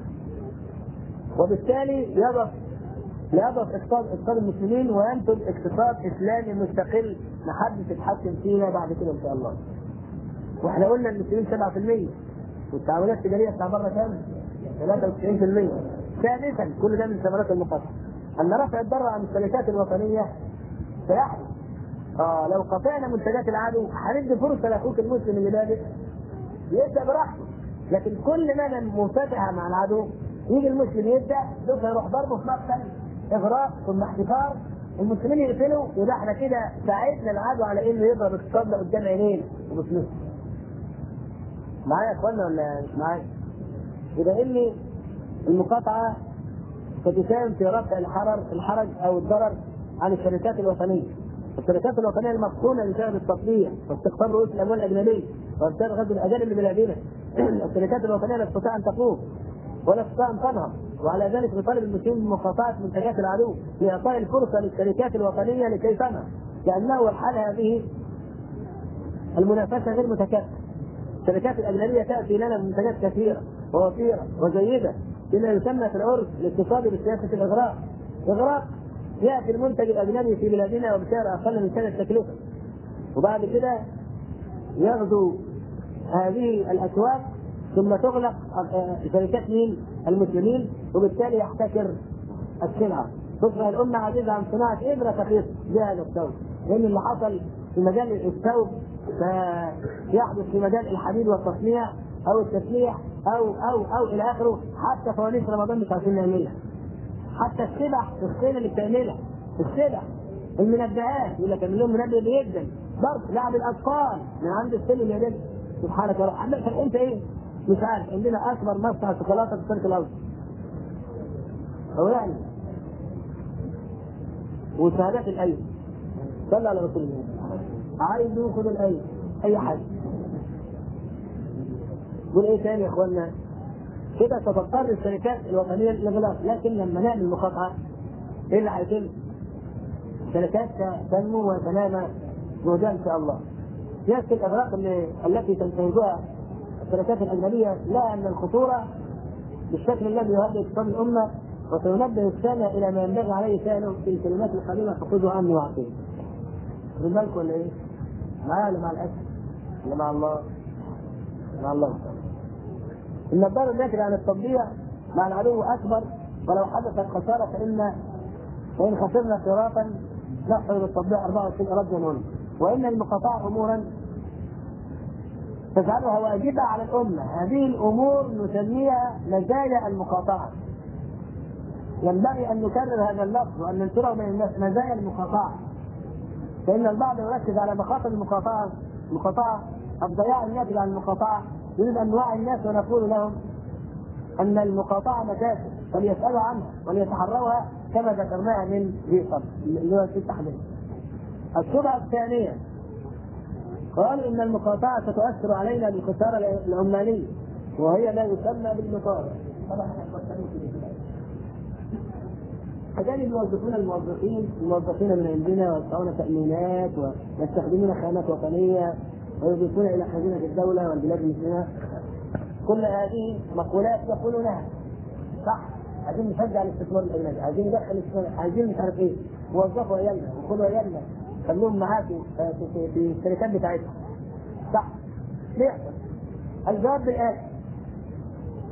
وبالتالي يضف يضف اقتصاد اقتصاد المسلمين وينتج اقتصاد اسلامي مستقل محدش يتحكم فينا بعد كده ان شاء الله. واحنا قلنا المسلمين 7% والتعاملات التجاريه بتاع بره كام؟ 93% ثالثا كل ده من ثمرات المقاطعه ان رفع الضرر عن الشركات الوطنيه سيحدث اه لو قطعنا منتجات العدو هندي فرصه لاخوك المسلم اللي بادئ يبدا براحته لكن كل ما انا منفتحه مع العدو يجي المسلم يبدا دوك يروح ضربه في مقتل اغراق ثم احتكار المسلمين يقتلوا وده احنا كده ساعدنا العدو على انه يضرب اقتصادنا قدام عينين وبفلوس معايا يا اخوانا ولا مش معايا؟ يبقى ان المقاطعه ستساهم في رفع الحرج الحرج او الضرر عن الشركات الوطنيه. الشركات الوطنيه المقصونه لشغل التطبيع واستقطاب رؤوس الاموال الاجنبيه وارسال غزو الاجانب لبلادنا. الشركات الوطنيه لا تستطيع ان تقوم ولا تستطيع ان تنهض وعلى ذلك يطالب المسلمين بمقاطعه منتجات العدو لاعطاء الفرصه للشركات الوطنيه لكي تنهض لانه الحال هذه المنافسه غير متكافئه. الشركات الاجنبيه تاتي لنا بمنتجات كثيره ووفيره وجيده بما يسمى في العرف الاقتصادي بسياسه الاغراق. اغراق ياتي المنتج الاجنبي في بلادنا وبسعر اقل من سنه التكلفه. وبعد كده يغزو هذه الاسواق ثم تغلق شركات مين؟ المسلمين وبالتالي يحتكر السلعه. تصبح الامه عزيزه عن صناعه ابره تخيط بها الثوب. لان اللي حصل في مجال الثوب فيحدث في مجال الحديد والتصنيع او التسليح او او او الى اخره حتى فوانيس رمضان مش عارفين نعملها. حتى السبع الصين اللي بتعملها السبع المنبهات يقول لك اعمل لهم منبه جدا ضرب لعب الاطفال من عند السن الياباني سبحانك يا رب عندك انت ايه؟ مش عارف عندنا اكبر مصنع شوكولاته في الشرق الاوسط هو يعني وشهادات الايد صلى على رسول الله عايز ياخذ الايد اي حاجه قول ايه تاني يا اخوانا كده تضطر الشركات الوطنيه للاغلاق لكن لما نعمل مقاطعه ايه اللي هيتم؟ الشركات تنمو وتنامى جهدها ان شاء الله. سياسه الاغلاق اللي التي تنتهجها الشركات الاجنبيه لها من الخطوره بالشكل الذي يهدد اقتصاد الامه وسينبه السامع الى ما ينبغي عليه فعله في الكلمات القادمه فخذوا عني واعطيه. خد بالك ولا ايه؟ معايا ولا مع الاسف؟ ولا مع الله؟ مع الله ان شاء الله. ان الضرر الناتج عن التطبيع مع العدو اكبر ولو حدثت خساره فان فان خسرنا صراطا نحصل بالتطبيع 24 رجلا هنا وان المقاطعه امورا تجعلها واجبه على الامه هذه الامور نسميها مزايا المقاطعه ينبغي ان نكرر هذا اللفظ وان ننشره بين الناس مزايا المقاطعه فان البعض يركز على مخاطر المقاطعه المقاطعه الضياع الناتج عن المقاطعه يريد ان نوعي الناس ونقول لهم ان المقاطعه مكاسب فليسالوا عنها وليتحروها كما ذكرناها من ذي قبل اللي هو في التحديد. الشبهه الثانيه قالوا ان المقاطعه ستؤثر علينا بالخساره العماليه وهي ما يسمى بالمطالع. طبعا كذلك يوظفون الموظفين الموظفين من عندنا ويدفعون تامينات ويستخدمون خامات وطنيه ويضيفون الى خزينه الدوله والبلاد المسلمه كل هذه مقولات يقولونها صح عايزين نشجع الاستثمار الاجنبي عايزين ندخل الاستثمار عايزين مش عارف ايه وظفوا عيالنا وخذوا عيالنا خلوهم معاكم في, في, في الشركات بتاعتهم صح بيحصل الجواب بالآتي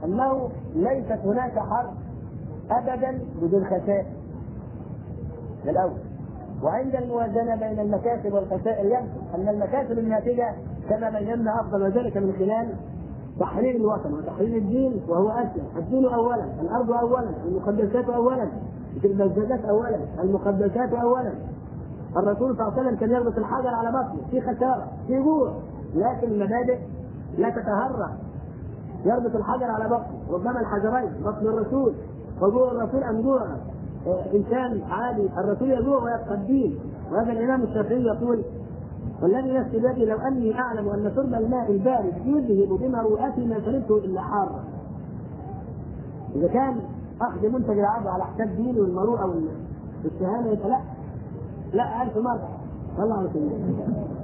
انه ليست هناك حرب ابدا بدون خسائر ده الاول وعند الموازنه بين المكاسب والخسائر يبدو ان المكاسب الناتجه كما بينا افضل وذلك من خلال تحرير الوطن وتحرير الدين وهو اسلم، الدين اولا، الارض اولا، المقدسات اولا، المزادات اولا، المقدسات اولا. الرسول صلى الله عليه وسلم كان يربط الحجر على بطنه، في خساره، في جوع، لكن المبادئ لا تتهرب. يربط الحجر على بطنه، ربما الحجرين، بطن الرسول وجوع الرسول ام جوع انسان عادي، الرسول يجوع ويبقى الدين، وهذا الامام الشافعي يقول والذي نفسي بيدي لو اني اعلم ان شرب الماء البارد يذهب بمروءتي ما شربته الا حارا. اذا كان اخذ منتج العرض على حساب ديني والمروءه والشهاده يبقى لا لا ألف مرة صلى الله عليه وسلم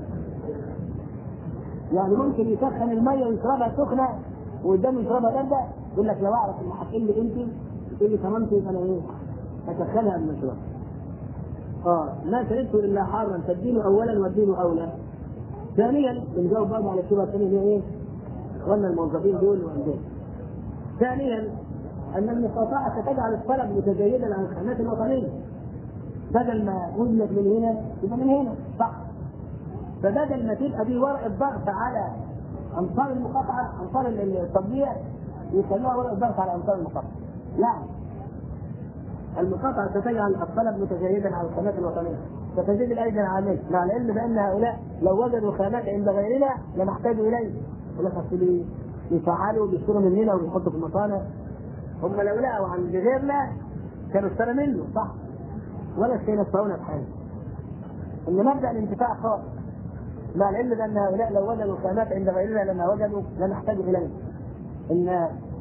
يعني ممكن يسخن المية ويشربها سخنة وقدامه يشربها باردة يقول لك لو أعرف إن هتقل لي أنت تقول لي كمان يبقى أنا إيه؟ هسخنها قبل ما أشربها. اه ما شربته الا حارا فالدين اولا والدين اولى. ثانيا بنجاوب برضه على الشبهه الثانيه اللي هي ايه؟ اخواننا الموظفين دول وعندهم. ثانيا ان المقاطعه ستجعل الطلب متزايدا عن الخدمات الوطنيه. بدل ما وزنت من هنا يبقى من هنا صح. فبدل ما تبقى دي ورقه ضغط على انصار المقاطعه انصار التطبيع يخلوها ورقه ضغط على انصار المقاطعه. يعني المقاطعة ستجعل الطلب متزايدا على الخامات الوطنية ستزيد الأيدي العاملة مع العلم بأن هؤلاء لو وجدوا خامات عند غيرنا لما احتاجوا إليه يقول لك أصل يفعلوا بيشتروا مننا ويحطوا في المصانع هم لو لقوا عند غيرنا كانوا اشتروا منه صح ولا شيء نفعونا بحاجة إن مبدأ الانتفاع خاص مع العلم بأن هؤلاء لو وجدوا خامات عند غيرنا لما وجدوا لما احتاجوا إليه إن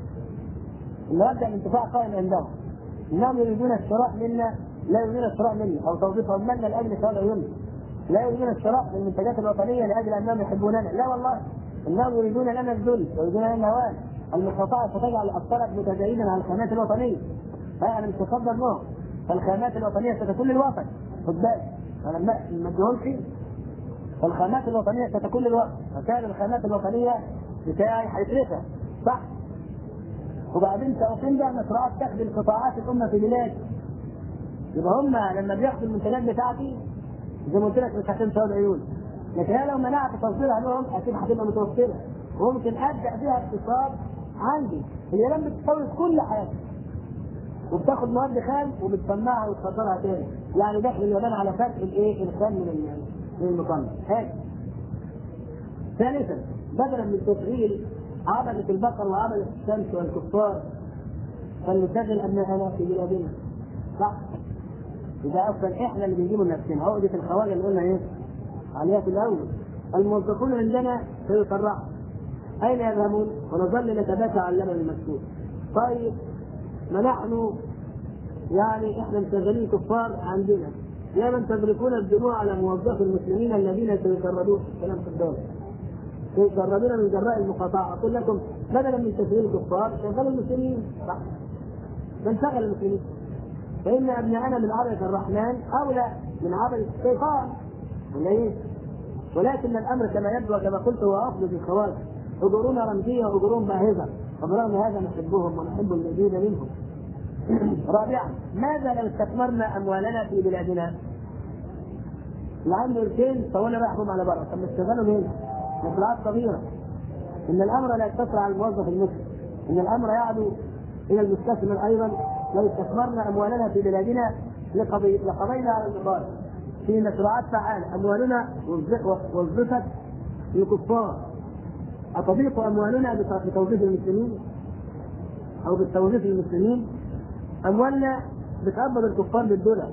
إن مبدأ الانتفاع قائم عندهم انهم يريدون الشراء منا لا يريدون الشراء منا او توظيفهم منا لاجل ثواب عيوننا لا يريدون الشراء من المنتجات الوطنيه لاجل انهم يحبوننا لا والله انهم يريدون لنا الذل ويريدون لنا الهوان المقاطعه ستجعل الطلب متزايدا على الخامات الوطنيه ها انا مش مصدر لهم فالخامات الوطنيه ستكون للوطن خد بالك انا ما اديهمش فالخامات الوطنيه ستكون للوطن فكان الخامات الوطنيه بتاعي هيصرفها صح وبعدين سأقيم بقى مشروعات تخدم قطاعات الأمة في بلاد يبقى هم لما بياخدوا المنتجات بتاعتي زي ما قلت لك مش هتنسى عيون لكن انا لو منعت تصديرها لهم اكيد هتبقى متوفره وممكن ابدا بيها اقتصاد عندي اليابان بتستورد كل حاجه وبتاخد مواد خام وبتصنعها وتصدرها تاني يعني داخل اليابان على فرق الايه الخام من من المصنع هذا ثالثا بدلا من تشغيل عبدة البقر وعبدة الشمس والكفار فلنشغل ابنائنا في بلادنا صح إذا أصلا إحنا اللي بنجيبه لنفسنا عقدة الخواجة اللي قلنا إيه؟ عليها في الأول الموظفون عندنا سيسرعوا أين يذهبون؟ ونظل نتباتى على اللبن المسكوت طيب ما نحن يعني إحنا مشغلين كفار عندنا يا من تدركون الدموع على موظفي المسلمين الذين سيسردون كلام في الدولة يجردون من جراء المقاطعة أقول لكم بدلا من تشغيل الكفار شغلوا المسلمين صح من شغل المسلمين فإن أبناءنا من عبدة الرحمن أولى من عبدة الشيطان ولا إيه؟ ولكن الأمر كما يبدو وكما قلت هو أفضل الخواص أجورنا رمزية وأجورهم باهظة وبرغم هذا نحبهم ونحب المزيد منهم رابعا ماذا لو استثمرنا أموالنا في بلادنا؟ اللي عنده قرشين طولنا رايحهم على بره طب نشتغلهم هنا مشروعات صغيرة إن الأمر لا يقتصر على الموظف المسلم إن الأمر يعدو إلى المستثمر أيضا لو استثمرنا أموالنا في بلادنا لقضي لقضينا على المقال في مشروعات فعالة أموالنا وظفت لكفار أتضيق أموالنا بتوظيف المسلمين أو بالتوظيف المسلمين أموالنا بتقبض الكفار بالدولار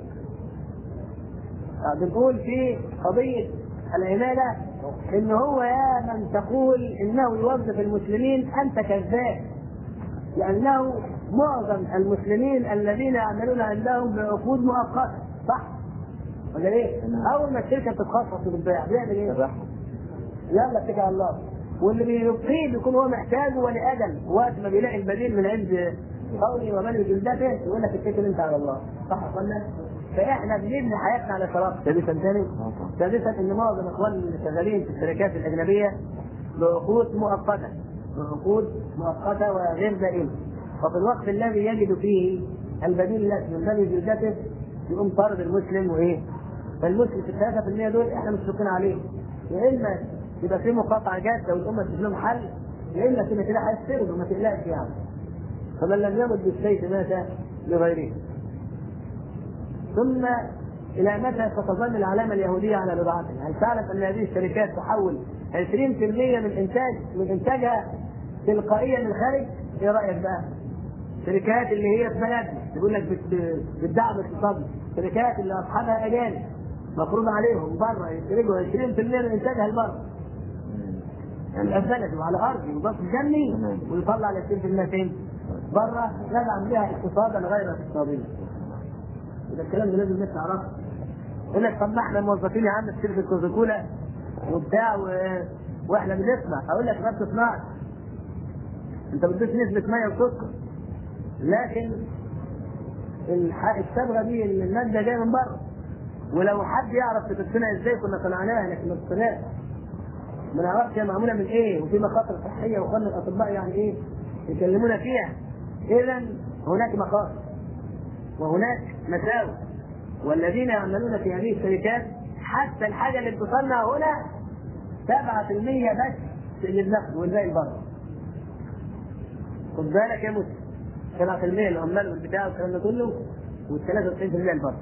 بنقول في قضية العمالة ان هو يا من تقول انه يوظف المسلمين انت كذاب لانه معظم المسلمين الذين يعملون عندهم بعقود مؤقته صح ولا ايه؟ اول ما الشركه بتتخصص بالبيع بيعمل ايه؟ يلا اتكل على الله واللي بيبقيه بيكون هو محتاجه ولاجل وقت ما بيلاقي البديل من عند قولي ومن جلدته يقول لك اتكل انت على الله صح ولا فاحنا بنبني حياتنا على شراب ثالثا ثاني ثالثا ان معظم اخواننا اللي شغالين في الشركات الاجنبيه بعقود مؤقته بعقود مؤقته وغير دائمه وفي الوقت الذي يجد فيه البديل له من بني زوجته يقوم طارد المسلم وايه؟ فالمسلم في الثلاثة في المية دول احنا مشفقين عليه يا اما يبقى في مقاطعة جادة والأمة تجيب لهم حل يا اما كده كده هيسترد وما تقلقش يعني فمن لم يمت بالسيف مات لغيره ثم إلى متى ستظل العلامة اليهودية على بضاعتها؟ هل تعلم أن هذه الشركات تحول 20% من إنتاج من إنتاجها تلقائيا للخارج؟ إيه رأيك بقى؟ شركات اللي هي في بلدنا يقول لك بت- بتدعم اقتصادنا، شركات اللي أصحابها أجانب مفروض عليهم بره يخرجوا 20% من إنتاجها لبره. يعني في بلده وعلى أرضه وضغط جني ويطلع ال 20% فين؟ بره ندعم بها اقتصادا غير اقتصاديا. ده الكلام ده لازم الناس تعرفه يقول لك طب ما احنا موظفين يا عم في شركه كوكاكولا وبتاع و... واحنا بنصنع اقول لك ما بتصنعش انت بتضيف نسبه ميه وسكر لكن الح... الصبغه دي الماده جايه من بره ولو حد يعرف تتصنع ازاي كنا صنعناها لكن ما تصنعش ما نعرفش هي معموله من ايه وفي مخاطر صحيه وقلنا الاطباء يعني ايه يكلمونا فيها اذا هناك مخاطر وهناك مساوئ والذين يعملون في هذه الشركات حتى الحاجه اللي بتصنع هنا 7% بس اللي بناخده والباقي بره. خد بالك يا مسلم 7% العمال والبتاع والكلام ده كله وال 93% البره.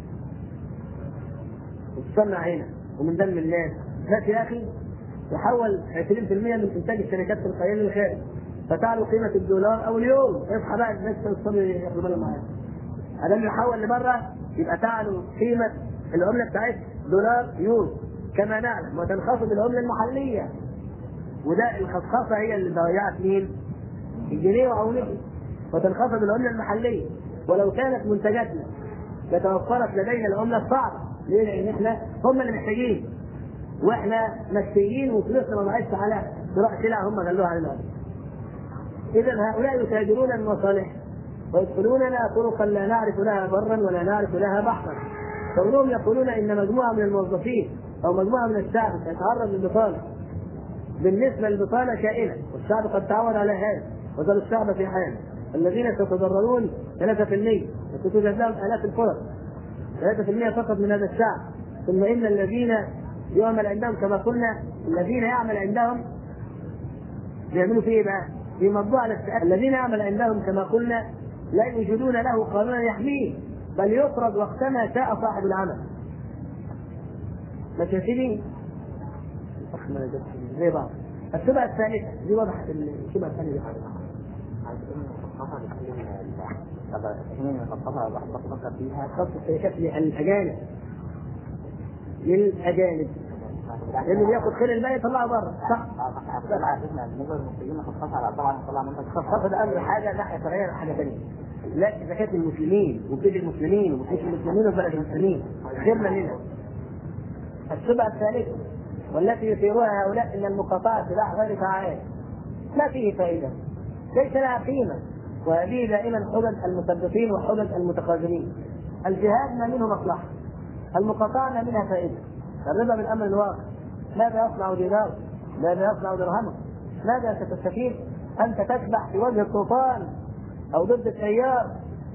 وتصنع هنا ومن دم الناس بس يا اخي تحول 20% من انتاج الشركات في الخليج للخارج فتعلو قيمه الدولار او اليورو اصحى بقى الناس تصلي ياخدوا بالهم معاك ادام يحول لبره يبقى تعلو قيمه العمله بتاعتها دولار يورو كما نعلم وتنخفض العمله المحليه وده الخصخصه هي اللي ضيعت مين؟ الجنيه وعونته وتنخفض العمله المحليه ولو كانت منتجاتنا لتوفرت لدينا العمله الصعبه ليه؟ لان احنا هم اللي محتاجين واحنا مسيين وفلوسنا ما ضاعتش على شراء سلع هم غلوها علينا اذا هؤلاء يتاجرون بمصالح ويدخلوننا طرقا لا نعرف لها برا ولا نعرف لها بحرا كونهم يقولون ان مجموعه من الموظفين او مجموعه من الشعب سيتعرض للبطاله بالنسبه للبطاله كائنه والشعب قد تعود على هذا وزال الشعب في حال الذين سيتضررون 3% وستوجد لهم الاف الفرص 3% فقط من هذا الشعب ثم ان الذين يعمل عندهم كما قلنا الذين يعمل عندهم بيعملوا فيه ايه بقى؟ بيمضوا على السؤال الذين يعمل عندهم كما قلنا لا يوجدون له قانونا يحميه بل يطرد وقتما شاء صاحب العمل. ما شايفين؟ زي بعض. الشبهه الثالثه دي وضحت الشبهه الثانيه دي طب هنا نخصصها الواحد بفكر فيها خاصة الشركات للأجانب للأجانب لأنه بياخد خير الباقي يطلعه بره صح طبعا بالنسبه للمسلمين نخصصها على طبعا نطلع منتج خاصة ده أمر حاجة ناحية شرعية حاجة ثانية لا زكاة المسلمين وبيد المسلمين وبيد المسلمين وبلد المسلمين خيرنا لنا الشبهة الثالثة والتي يثيرها هؤلاء ان المقاطعة سلاح غير فعال ما فيه فائدة ليس لها قيمة وهذه دائما حجج المثبتين وحجج المتخاذلين الجهاد ما منه مصلحة المقاطعة ما منها فائدة الرضا بالأمر الواقع ماذا يصنع دينار ماذا يصنع درهمه ماذا ستستفيد أنت تسبح في وجه الطوفان أو ضد التيار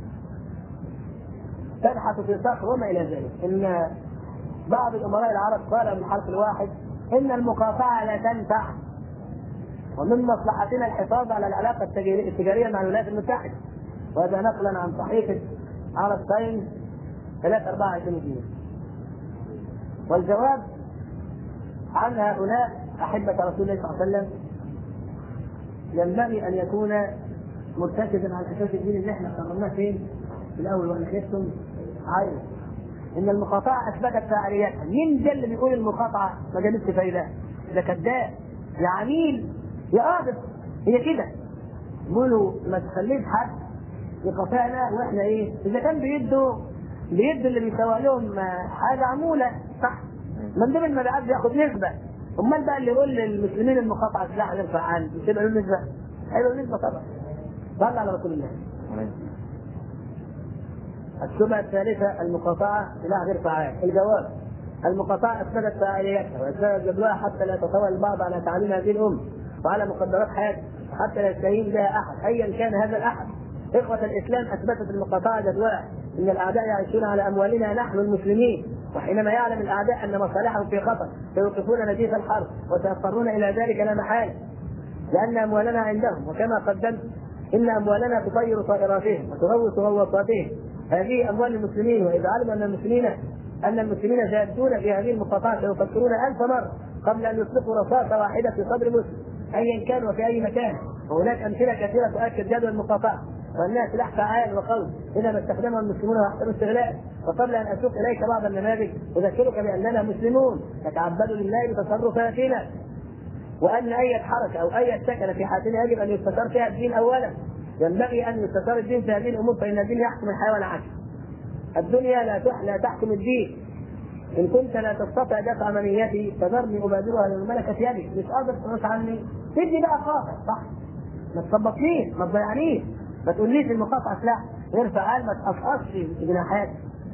تبحث في صخر وما إلى ذلك إن بعض الأمراء العرب قال بالحرف الواحد إن المقاطعة لا تنفع ومن مصلحتنا الحفاظ على العلاقة التجارية مع الولايات المتحدة وهذا نقلا عن صحيفة عرب تايمز 3 4 2002 والجواب عن هؤلاء أحبة رسول الله صلى الله عليه وسلم ينبغي أن يكون مرتكزا على أساس الدين اللي احنا قررناه فين؟ في الأول وإن خفتم عين إن المقاطعة أثبتت فاعليتها، مين ده اللي بيقول المقاطعة ما جابتش فايدة؟ ده كذاب يا عميل يا قاضي هي كده يقولوا ما تخليش حد يقاطعنا واحنا ايه؟ إذا كان بيدوا بيدوا اللي بيسوى لهم حاجة عمولة صح من ضمن المبيعات بياخد نسبة امال بقى اللي يقول للمسلمين المقاطعة سلاح غير فعال مش هيبقى له نسبة؟ هيبقى له نسبة طبعا صلى على رسول الله الشبهة الثالثة المقاطعة سلاح غير فعال الجواب المقاطعة أثبتت فاعليتها وأثبتت جدواها حتى لا يتطاول البعض على تعليم هذه الأمة وعلى مقدرات حياته حتى لا يستهين بها احد ايا كان هذا الاحد اخوه الاسلام اثبتت المقاطعه جدواء ان الاعداء يعيشون على اموالنا نحن المسلمين وحينما يعلم الاعداء ان مصالحهم في خطر سيوقفون نزيف الحرب وسيضطرون الى ذلك لا محاله لان اموالنا عندهم وكما قدمت ان اموالنا تطير طائراتهم وتغوص غواصاتهم هذه اموال المسلمين واذا علموا ان المسلمين ان المسلمين سيدون في هذه المقاطعه سيفكرون الف مره قبل ان يطلقوا رصاصه واحده في صدر مسلم ايا كان وفي اي مكان وهناك امثله كثيره تؤكد جدوى المقاطعه وانها سلاح فعال وقوي اذا ما استخدمه المسلمون واحسنوا استغلاله وقبل ان اسوق اليك بعض النماذج اذكرك باننا مسلمون نتعبد لله بتصرفاتنا وان اي حركه او اي سكنه في حياتنا يجب ان يستشار فيها الدين اولا ينبغي ان يستشار الدين في هذه الامور فان الدين يحكم الحياه والعكس الدنيا لا تح لا تحكم الدين ان كنت لا تستطيع دفع منيتي فذرني ابادرها للملكه يدي مش قادر تنص عني تدي بقى قاطع صح ما تظبطنيش ما تضيعنيش ما تقوليش المقاطعه سلاح غير فعال ما تقصقصش جناحاتي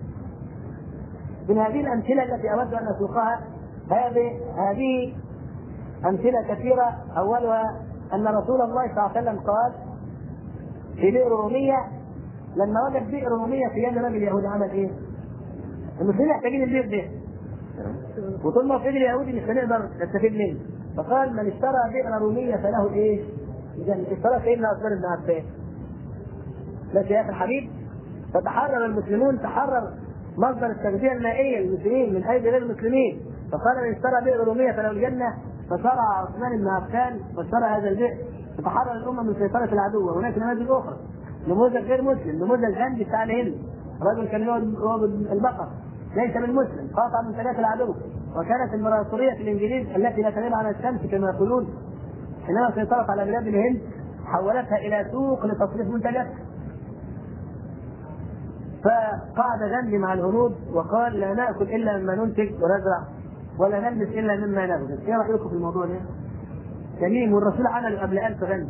من هذه الامثله التي اود ان اسوقها هذه هذه امثله كثيره اولها ان رسول الله صلى الله عليه وسلم قال في بئر روميه لما وجد بئر روميه في يد رجل يهودي عمل ايه؟ المسلمين محتاجين البئر ده وطول ما في ايد اليهودي مش هنقدر نستفيد منه فقال من اشترى بئر روميه فله ايه؟ اذا اشترى سيدنا عثمان بن عفان ماشي يا اخي الحبيب فتحرر المسلمون تحرر مصدر التغذيه المائيه للمسلمين من ايدي غير المسلمين فقال من اشترى بئر روميه فله الجنه فشرع عثمان بن عفان واشترى هذا البئر فتحرر الامه من سيطره العدو وهناك نماذج اخرى نموذج غير مسلم نموذج غندي بتاع الهند رجل كان يعبد البقر ليس من مسلم قاطع منتجات العدو وكانت الامبراطوريه الانجليز التي لا تغيب عن الشمس كما يقولون حينما سيطرت على بلاد الهند حولتها الى سوق لتصريف منتجاتها فقعد غندي مع الهنود وقال لا ناكل الا مما ننتج ونزرع ولا نلبس الا مما نلبس ايه رايكم في الموضوع ده؟ سليم والرسول عمله قبل 1000 غني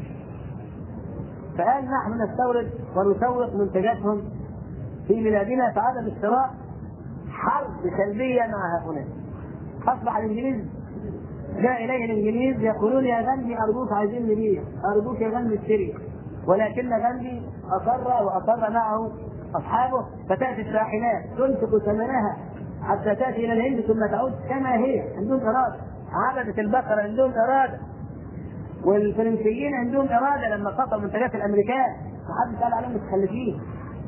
فقال نحن نستورد ونسوق منتجاتهم في بلادنا فعدم الشراء حرب سلبيه مع هؤلاء اصبح الانجليز جاء اليه الانجليز يقولون يا غندي ارجوك عايزين نبيع ارجوك يا غندي اشتري ولكن غندي اصر واصر معه اصحابه فتاتي الشاحنات تنفق ثمنها حتى تاتي الى الهند ثم تعود كما هي عندهم اراده عبده البقره عندهم اراده والفرنسيين عندهم اراده لما قطعوا منتجات الامريكان محدش قال عليهم متخلفين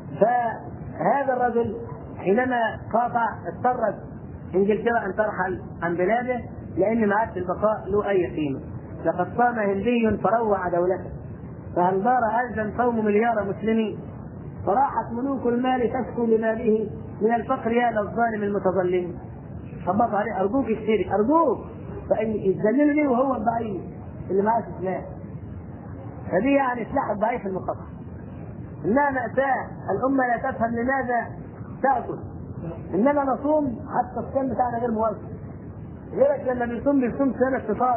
فهذا الرجل حينما قاطع اضطرت انجلترا ان ترحل عن بلاده لان ما عادش البقاء له اي قيمه لقد صام هندي فروع دولته فهل دار ألزم صوم مليار مسلمين فراحت ملوك المال تشكو لماله من الفقر يا للظالم المتظلم خبط عليه ارجوك اشتري ارجوك فان يتذلل لي وهو الضعيف اللي معاه سلاح فدي يعني سلاح الضعيف المقطع انها مأساة الأمة لا تفهم لماذا تأكل إنما نصوم حتى الصيام بتاعنا غير موافق غيرك لما بيصوم بيصوم سنة اقتصاد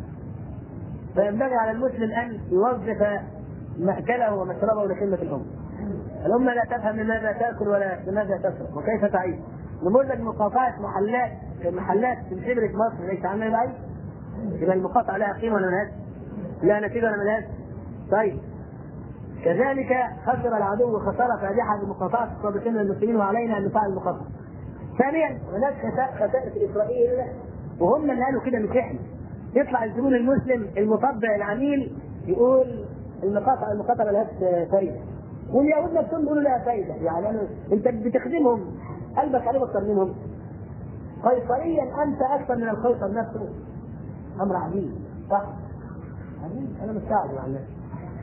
فينبغي على المسلم أن يوظف مأكله ومشربه لخدمة الأمة الأمة لا تفهم لماذا تأكل ولا لماذا تشرب وكيف تعيش نموذج مقاطعة محلات محلات في الحبر في مصر ليس عنا بعيد يبقى المقاطعة لها قيمة ولا ملهاش؟ لها نتيجة ولا ملهاش؟ طيب كذلك خسر العدو خسارة فادحة بمقاطعة الصادقين المسلمين وعلينا أن نفعل المقاطعة. ثانيا هناك خسائر في إسرائيل وهم اللي قالوا كده مش احنا. يطلع الزبون المسلم المطبع العميل يقول المقاطعة المقاطعة ملهاش فايدة. واليهود نفسهم بيقولوا لها فايدة، يعني أنا أنت بتخدمهم قلبك عليهم أكثر منهم. قيصريا أنت أكثر من القيصر نفسه. أمر عجيب صح؟ عجيب أنا مستعجب على الناس.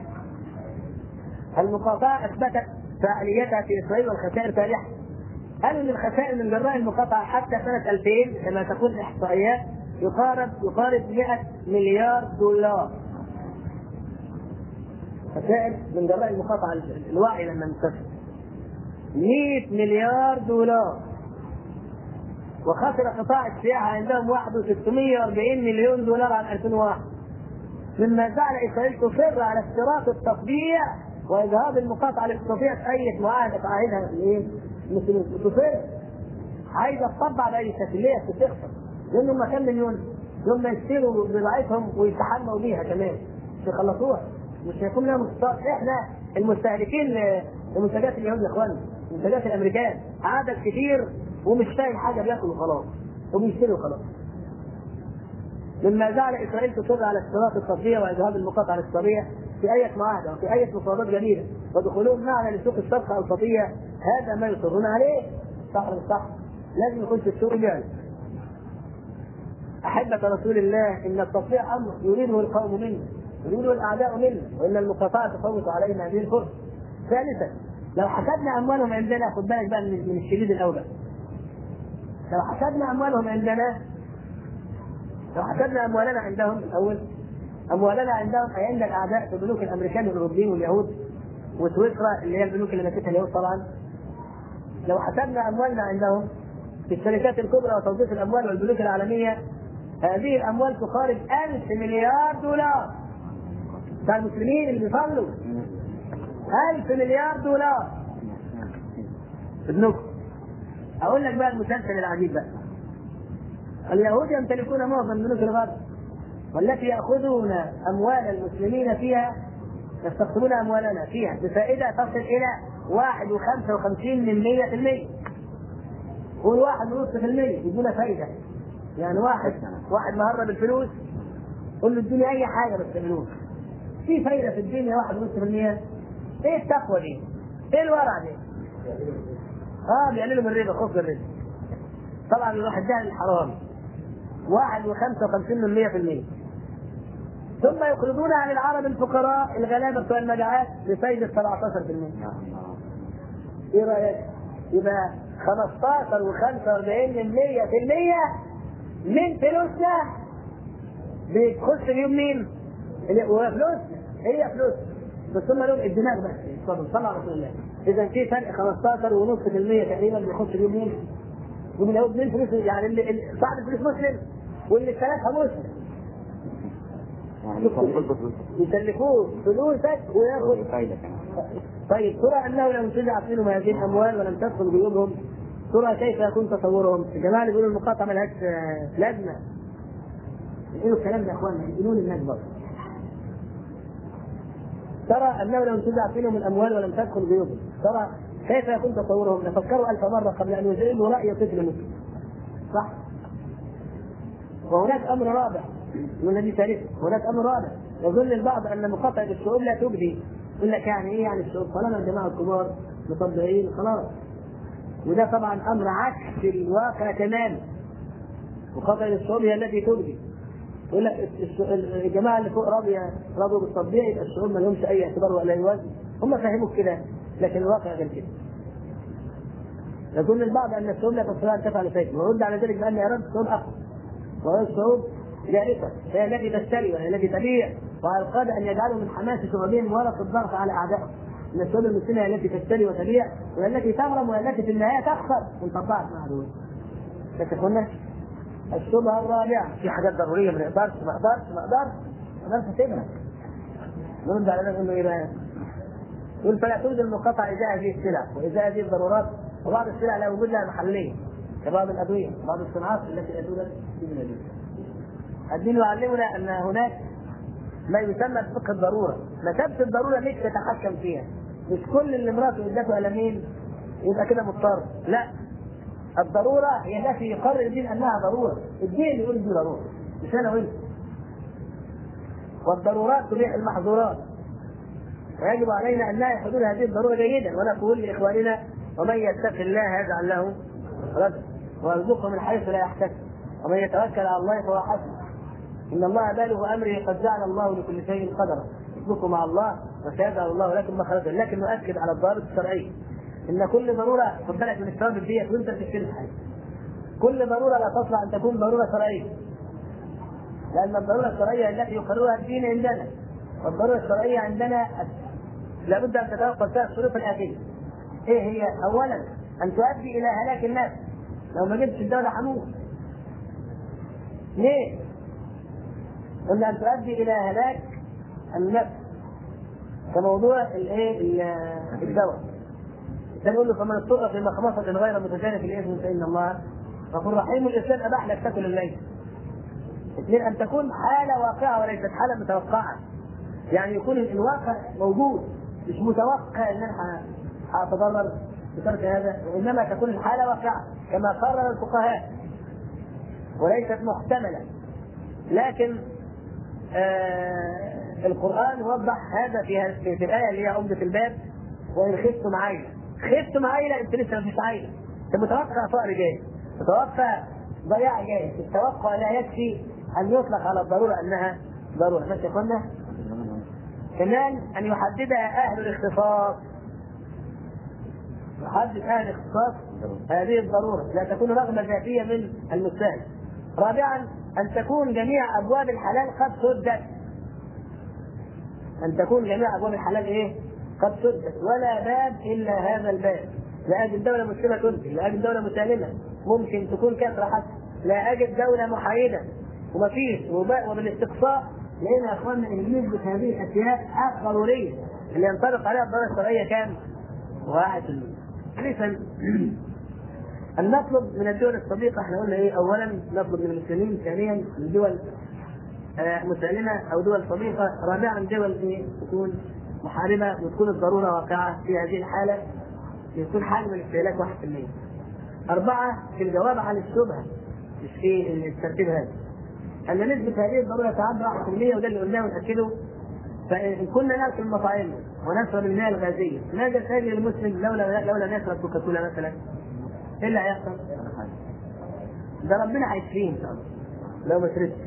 المقاطعة أثبتت فعاليتها في إسرائيل والخسائر فادحة. قالوا إن الخسائر من جراء المقاطعة حتى سنة 2000 كما تقول الإحصائيات يقارب يقارب 100 مليار دولار. خسائر من جراء المقاطعة الوعي لما انتشر. 100 مليار دولار. وخسر قطاع السياحة عندهم وحده 640 مليون دولار عام 2001. مما جعل إسرائيل تصر على اشتراط التطبيع واذهاب المقاطعه اللي تستطيع اي معاهده تعاهدها الايه؟ المسلمين تصير عايزه تطبع باي شكل ليه؟ بتخسر لانه هم كم مليون؟ ثم يشتروا بضاعتهم ويتحموا بيها كمان مش يخلصوها مش هيكون لها مستوى احنا المستهلكين لمنتجات اليهود يا اخوانا منتجات الامريكان عدد كتير ومش فاهم حاجه بياكل وخلاص وبيشتري وخلاص مما جعل اسرائيل تصر على اشتراط التصفيه واذهاب المقاطعه الاقتصاديه في اي معاهده وفي اي مفاوضات جديده ودخولهم معنا لسوق الصفقه اوسطيه هذا ما يصرون عليه صح ولا مش صح؟ لازم يكون في السوق جاهز أحبة رسول الله إن التصفية أمر يريده القوم منا يريده الأعداء منا وإن المقاطعة تفوت علينا هذه الفرصة. ثالثا لو حسبنا أموالهم عندنا خد بالك بقى من من الشديد الأول. لو حسبنا أموالهم عندنا لو حسبنا أموالنا عندهم الأول أموالنا عندهم أي عند الأعداء في بنوك الأمريكان والأوروبيين واليهود وسويسرا اللي هي البنوك اللي ماسكها اليهود طبعا لو حسبنا أموالنا عندهم في الشركات الكبرى وتوظيف الأموال والبنوك العالمية هذه الاموال تقارب 1000 مليار دولار بتاع المسلمين اللي بيصلوا 1000 مليار دولار ابنكم اقول لك بقى المسلسل العجيب بقى اليهود يمتلكون معظم بنوك الغرب والتي ياخذون اموال المسلمين فيها يستقطبون اموالنا فيها بفائده تصل الى 1.55 من 100% قول 1.5% يدونا فائده يعني واحد واحد مهرب الفلوس قول له اديني اي حاجه بس تعملوها في فايده في الدنيا واحد ونص في المية ايه التقوى دي؟ ايه الورع دي؟ اه بيعملوا من الربا خوف من الربا طبعا الواحد ده الحرام واحد وخمسة وخمسين من مية في المية ثم يقرضون عن العرب الفقراء الغلابة بتوع المجاعات بفايدة 17% ايه رأيك؟ يبقى 15 و45 من 100 في المية من فلوسنا بتخش بيهم مين؟ وفلوسنا هي فلوس بس هم لهم الدماغ بس اتفضل صلى على رسول الله اذا في فرق 15 ونص في المية تقريبا بيخش بيهم مين؟ ومن لو من فلوس يعني اللي اللي صاحب الفلوس مسلم واللي استلفها مسلم يسلفوه فلوسك وياخذ فايدة كمان طيب ترى انه لم تجعل منهم هذه الاموال ولم تدخل جيوبهم ترى كيف يكون تصورهم؟ الجماعه اللي بيقولوا المقاطعه ملهاش آه، لازمه يقولوا الكلام ده يا اخوانا يقولوا للناس برضه ترى انه لم تجعل منهم الاموال ولم تدخل جيوبهم ترى كيف يكون تصورهم؟ نفكروا الف مره قبل ان يزعلوا راي طفل مسلم صح؟ وهناك امر رابع والذي ثالث هناك امر رابع يظن البعض ان مقاطعه الشعوب لا تبدي يقول لك يعني ايه يعني الشعوب طالما الجماعه الكبار مطبعين خلاص وده طبعا امر عكس الواقع تماما مقاطعه الشعوب هي التي تبدي يقول لك الش- الجماعه اللي فوق راضيه راضوا بالتطبيع يبقى الشعوب ما لهمش اي اعتبار ولا اي وزن هم فهموك كده لكن الواقع غير كده يظن البعض ان الشعوب لا تستطيع ان تفعل شيئا ويرد على ذلك بان اراده الشعوب اقوى وهي الشعوب جارفه هي التي تشتري وهي التي تبيع وعلى القاده ان يجعلوا من حماس شعوبهم ورق الضغط على اعدائهم ان الشعوب المسلمه هي التي تشتري وتبيع وهي التي تغرم وهي التي في النهايه تخسر ان تطاعت مع عدوها تتفهمنا؟ الشبهه الرابعه في حاجات ضروريه ما نقدرش ما اقدرش ما اقدرش ما اقدرش اسيبها نرد على ده نقول له ايه بقى؟ يقول فلا توجد المقاطعه ازاء هذه السلع وازاء هذه الضرورات وبعض السلع لا وجود لها محليه كبعض الادويه بعض الصناعات التي لا توجد في بلادنا. الدين يعلمنا ان هناك ما يسمى بفقه الضروره، مسافه الضروره ليك تتحكم فيها. مش كل اللي مراته ادته قلمين يبقى كده مضطر، لا. الضروره هي التي يقرر الدين انها ضروره، الدين يقول دي ضروره، مش انا وانت. والضرورات تبيح المحظورات. ويجب علينا ان لا يحدود هذه الضروره جيدا ونقول لاخواننا ومن يتق الله يجعل له رزقا ويرزقه من حيث لا يحتسب ومن يتوكل على الله فهو حسبه ان الله بالغ امره قد جعل الله لكل شيء قدرا اطلقوا مع الله وسيجعل الله لكم مخرجا لكن نؤكد على الضوابط الشرعيه ان كل ضروره خد بالك من الثوابت ديت وانت بتشتري حاجه كل ضروره لا تصلح ان تكون ضروره شرعيه لان الضروره الشرعيه التي يقررها الدين عندنا والضروره الشرعيه عندنا لابد ان تتوقف فيها الشروط الاتيه ايه هي؟ اولا ان تؤدي الى هلاك الناس لو ما جبتش الدوله حموت ليه؟ قلنا ان تؤدي الى هلاك النفس كموضوع الايه ال- الدواء كان يقول له فمن اضطر في مخمصة غير متجانف الاثم فان الله غفور رحيم الاسلام اباح لك تاكل الليل اثنين ان تكون حاله واقعه وليست حاله متوقعه يعني يكون الواقع موجود مش متوقع ان انا هتضرر بترك هذا وانما تكون الحاله واقعه كما قرر الفقهاء وليست محتمله لكن آه القران وضح هذا في في الايه اللي هي عمده الباب وان خفتم عيله خفتم عيله انت لسه مفيش عيله انت متوقع فقر جاي متوقع ضياع جاي التوقع لا يكفي ان يطلق على الضروره انها ضروره ماشي يا اخوانا كمان ان يحددها اهل الاختصاص يحدد اهل الاختصاص هذه الضروره لا تكون رغبه ذاتيه من المستهلك رابعا ان تكون جميع ابواب الحلال قد سدت ان تكون جميع ابواب الحلال ايه؟ قد سدت ولا باب الا هذا الباب لا اجد دوله مسلمه تنتج لا اجد دوله مسالمه ممكن تكون كافره حتى لا اجد دوله محايده ومفيش وبالاستقصاء لقينا يا اخواننا ان نسبه هذه الاشياء ضروريه اللي ينطبق عليها الضروره الشرعيه كام؟ واحد في المية. ثالثا ان نطلب من الدول الصديقه احنا قلنا ايه؟ اولا نطلب من المسلمين، ثانيا من دول آه مسالمه او دول صديقه، رابعا دول ايه؟ تكون محاربه وتكون الضروره واقعه في هذه الحاله يكون حجم الاستهلاك 1%. أربعة في الجواب عن الشبهة مش في الترتيب هذا. أن نسبة هذه الضرورة تعدى 1% وده اللي قلناه ونأكده فإن كنا ناكل مطاعمنا ونشرب المياه الغازية ماذا سيجري المسلم لولا لولا نشرب كوكاكولا مثلا؟ إيه اللي هيحصل؟ ده ربنا هيشفيه إن شاء الله لو ما شربتش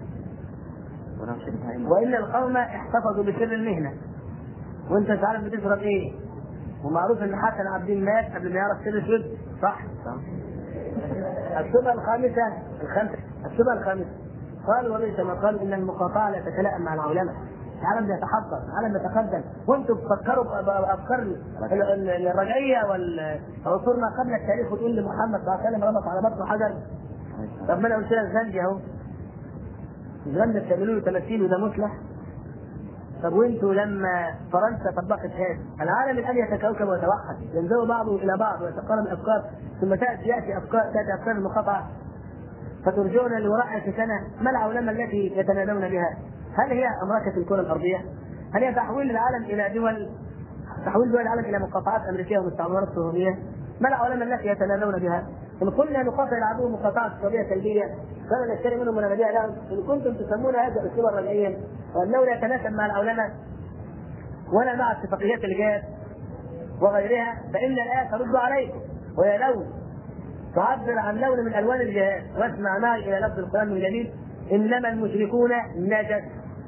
وإن القوم احتفظوا بسر المهنة وأنت مش عارف بتشرب إيه ومعروف ان حسن عبدين مات قبل ما يعرف سر الشرب صح؟ صح الشبهه الخامسه الخامسه الشبهه الخامسه قال وليس ما قال ان المقاطعه لا تتلائم مع العلماء العالم بيتحضر العالم بيتقدم وانتم بتفكروا بافكار الرجعيه والعصور ما قبل التاريخ وتقول لمحمد صلى الله عليه وسلم ربط على بطنه حجر طب ما انا قلت لك زنجي اهو الزنجي بتعملوا له تماثيل وده مصلح طب وانتوا لما فرنسا طبقت هذا العالم الان يتكوكب ويتوحد ينزوي بعضه الى بعض ويتقارب الافكار ثم تاتي ياتي افكار تاتي افكار المقاطعه فترجعون لوراء سنه ما العولمه التي يتنادون بها؟ هل هي امركه الكره الارضيه؟ هل هي تحويل العالم الى دول تحويل دول العالم الى مقاطعات امريكيه ومستعمرات صهيونيه؟ ما العولمه التي يتنادون بها؟ ان قلنا نقاطع العدو مقاطعه سوريه سلبيه فلا نشتري منهم ونبيع لهم ان كنتم تسمون هذا اسلوبا رجعيا وانه لا يتناسب مع العولمه ولا مع اتفاقيات الجهاد وغيرها فان الايه ترد عليكم وهي لون تعبر عن لون من الوان الجهاد واسمع معي الى لفظ القران من جديد انما المشركون نجس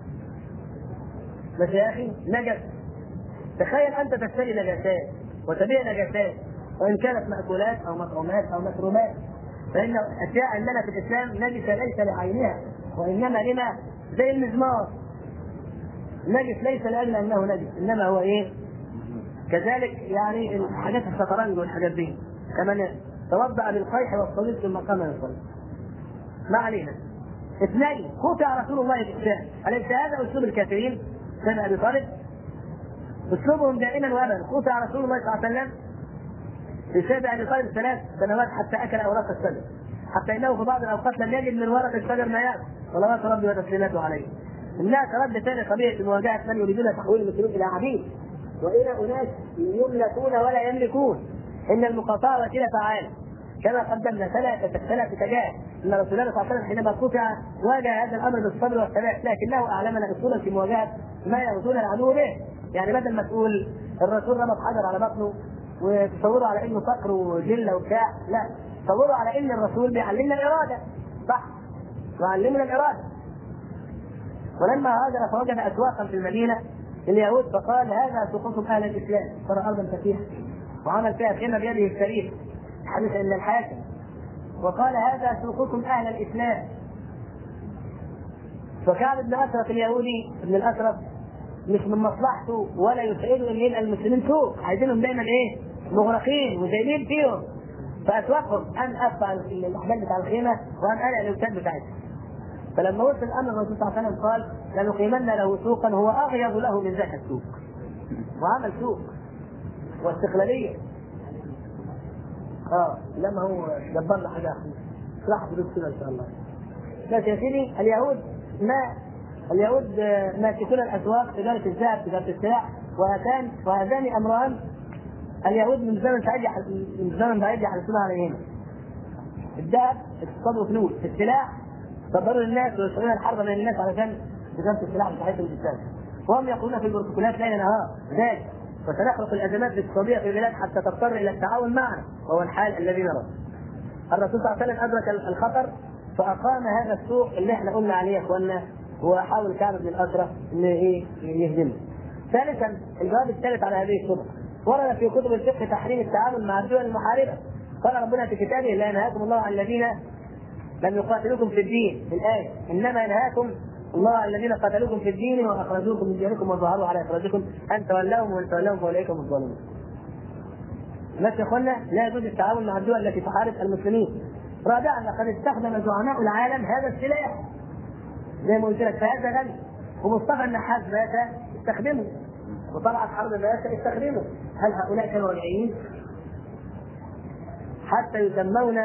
بس يا اخي نجس تخيل انت تشتري نجاسات وتبيع نجاسات وان كانت ماكولات او مطعومات او مشروبات فان اشياء عندنا في الاسلام نجسه ليس لعينها وانما لما زي المزمار نجس ليس لاجل انه نجس انما هو ايه؟ كذلك يعني حاجات الشطرنج والحاجات دي كمان توضا بالقيح والصليب ثم قام يصلي ما علينا اثنين قطع رسول الله الاسلام اليس هذا اسلوب الكافرين سيدنا ابي طالب اسلوبهم دائما وابدا قطع رسول الله صلى الله عليه وسلم لسيد ابي طالب ثلاث سنوات حتى اكل اوراق الشجر حتى انه في بعض الاوقات لم يجد من ورق الشجر ما ياكل صلوات ربي وتسليماته عليه الناس رد ثاني طبيعه مواجهه من يريدون تحويل المسلمين الى عبيد والى اناس يملكون ولا يملكون ان المقاطعه وسيله فعاله كما قدمنا ثلاثة ثلاث تجاه ان رسول الله صلى الله عليه وسلم حينما قطع واجه هذا الامر بالصبر والثبات لكنه اعلمنا اصولا في مواجهه ما يغزون العدو به يعني بدل ما تقول الرسول ربط حجر على بطنه وتصوروا على انه فقر وجله وبتاع لا تصوروا على ان الرسول بيعلمنا الاراده صح وعلمنا الاراده ولما هاجر فوجد اسواقا في المدينه اليهود فقال هذا سقوط اهل الاسلام ترى ارضا فتيحه وعمل فيها خيمه بيده الشريف حديث الا الحاكم وقال هذا سوقكم اهل الاسلام فكعب بن اشرف اليهودي ابن الاشرف مش من مصلحته ولا يسعده ان يلقى المسلمين سوق عايزينهم دايما ايه مغرقين وجايبين فيهم فاتوقف ان ادفع الاحبال بتاع الخيمه وان انقل الاوتاد بتاعتها فلما وصل الامر الرسول صلى الله عليه وسلم قال لنقيمن له سوقا هو اغيظ له من ذاك السوق وعمل سوق واستقلاليه اه لما هو دبر له حاجه اخي راح فلوس كده ان شاء الله بس يا سيدي اليهود ما اليهود آه، ماسكون الاسواق تجاره الذهب تجاره السلاح وهاتان وهذان امران اليهود من زمن بعيد يح- من زمن بعيد يحرصون عليهما الذهب اقتصاد فلوس السلاح صدروا للناس ويشعرون الحرب بين الناس علشان تجاره السلاح بتاعتهم الاسلام وهم يقولون في البروتوكولات ليل نهار ذلك وسنخلق الازمات الاقتصاديه في البلاد حتى تضطر الى التعاون معنا وهو الحال الذي نراه. الرسول صلى الله عليه وسلم ادرك الخطر فاقام هذا السوق اللي احنا قلنا عليه يا اخوانا هو حاول كعب بن الاشرف ان ايه يهزمه. ثالثا الجواب الثالث على هذه الشبهه ورد في كتب الفقه تحريم التعامل مع الدول المحاربه قال ربنا في كتابه لا ينهاكم الله عن الذين لم يقاتلوكم في الدين في الآية إنما ينهاكم الله عن الذين قاتلوكم في الدين وأخرجوكم من دياركم وظهروا على إخراجكم أن تولوهم وإن تولوهم فأولئك هم الظالمون. بس يا اخوانا لا يجوز التعاون مع الدول التي تحارب المسلمين. رابعا لقد استخدم زعماء العالم هذا السلاح. زي ما قلت لك فهذا غني ومصطفى النحاس باشا استخدمه وطلعت حرب باشا استخدمه. هل هؤلاء كانوا راجعين؟ حتى يسمون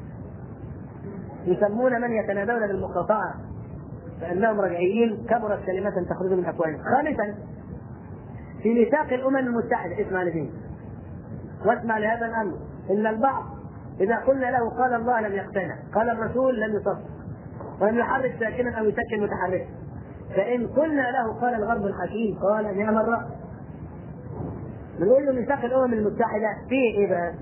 يسمون من يتنادون بالمقاطعة فإنهم رجعيين كبرت كلمة تخرج من أفواههم. خامسا في ميثاق الأمم المتحدة اسمع لدين واسمع لهذا الأمر إن البعض إذا قلنا له قال الله لم يقتنع قال الرسول لم يصف ولم يحرك ساكنا أو يسكن متحركا فإن قلنا له قال الغرب الحكيم قال نعم الرأي بنقول له ميثاق الأمم المتحدة فيه إيه بقى؟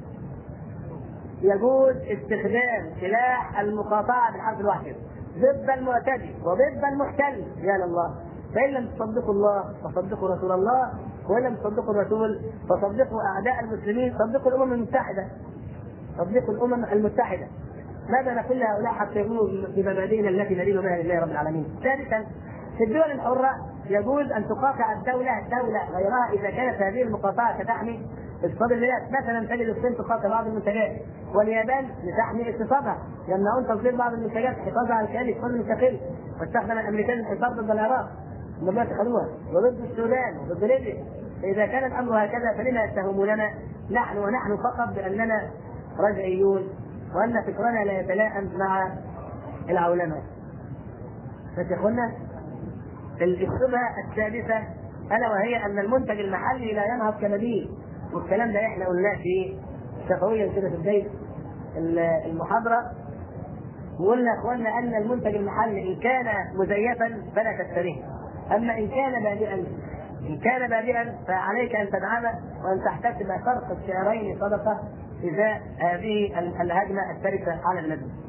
يجوز استخدام سلاح المقاطعة بالحرف الواحد ضد المعتدي وضد المحتل يا لله فإن لم تصدقوا الله فصدقوا رسول الله وإن لم تصدقوا الرسول فصدقوا أعداء المسلمين صدقوا الأمم المتحدة صدقوا الأمم المتحدة ماذا نقول لهؤلاء حتى يؤمنوا بمبادئنا التي ندين بها لله رب العالمين ثالثا في الدول الحرة يجوز أن تقاطع الدولة دولة غيرها إذا كانت هذه المقاطعة تحمي اقتصاد البلاد مثلا تجد الصين تقاطع بعض المنتجات واليابان لتحمي اقتصادها يمنعون تصدير بعض المنتجات حفاظا على الكيان الاقتصادي المستقل واستخدم الامريكان الحصار ضد العراق هم ما اتخذوها وضد السودان وضد ليبيا فاذا كان الامر هكذا فلما يتهموننا نحن ونحن فقط باننا رجعيون وان فكرنا لا يتلائم مع العولمه بس يا اخوانا الشبهه السادسه الا وهي ان المنتج المحلي لا ينهض كنبيل والكلام ده احنا قلناه في شفويا كده في بدايه المحاضره وقلنا يا اخوانا ان المنتج المحلي ان كان مزيفا فلا تشتريه اما ان كان بادئا ان كان بادئا فعليك ان تدعمه وان تحتسب فرق الشعرين صدقه ازاء هذه الهجمه الشرسه على النبي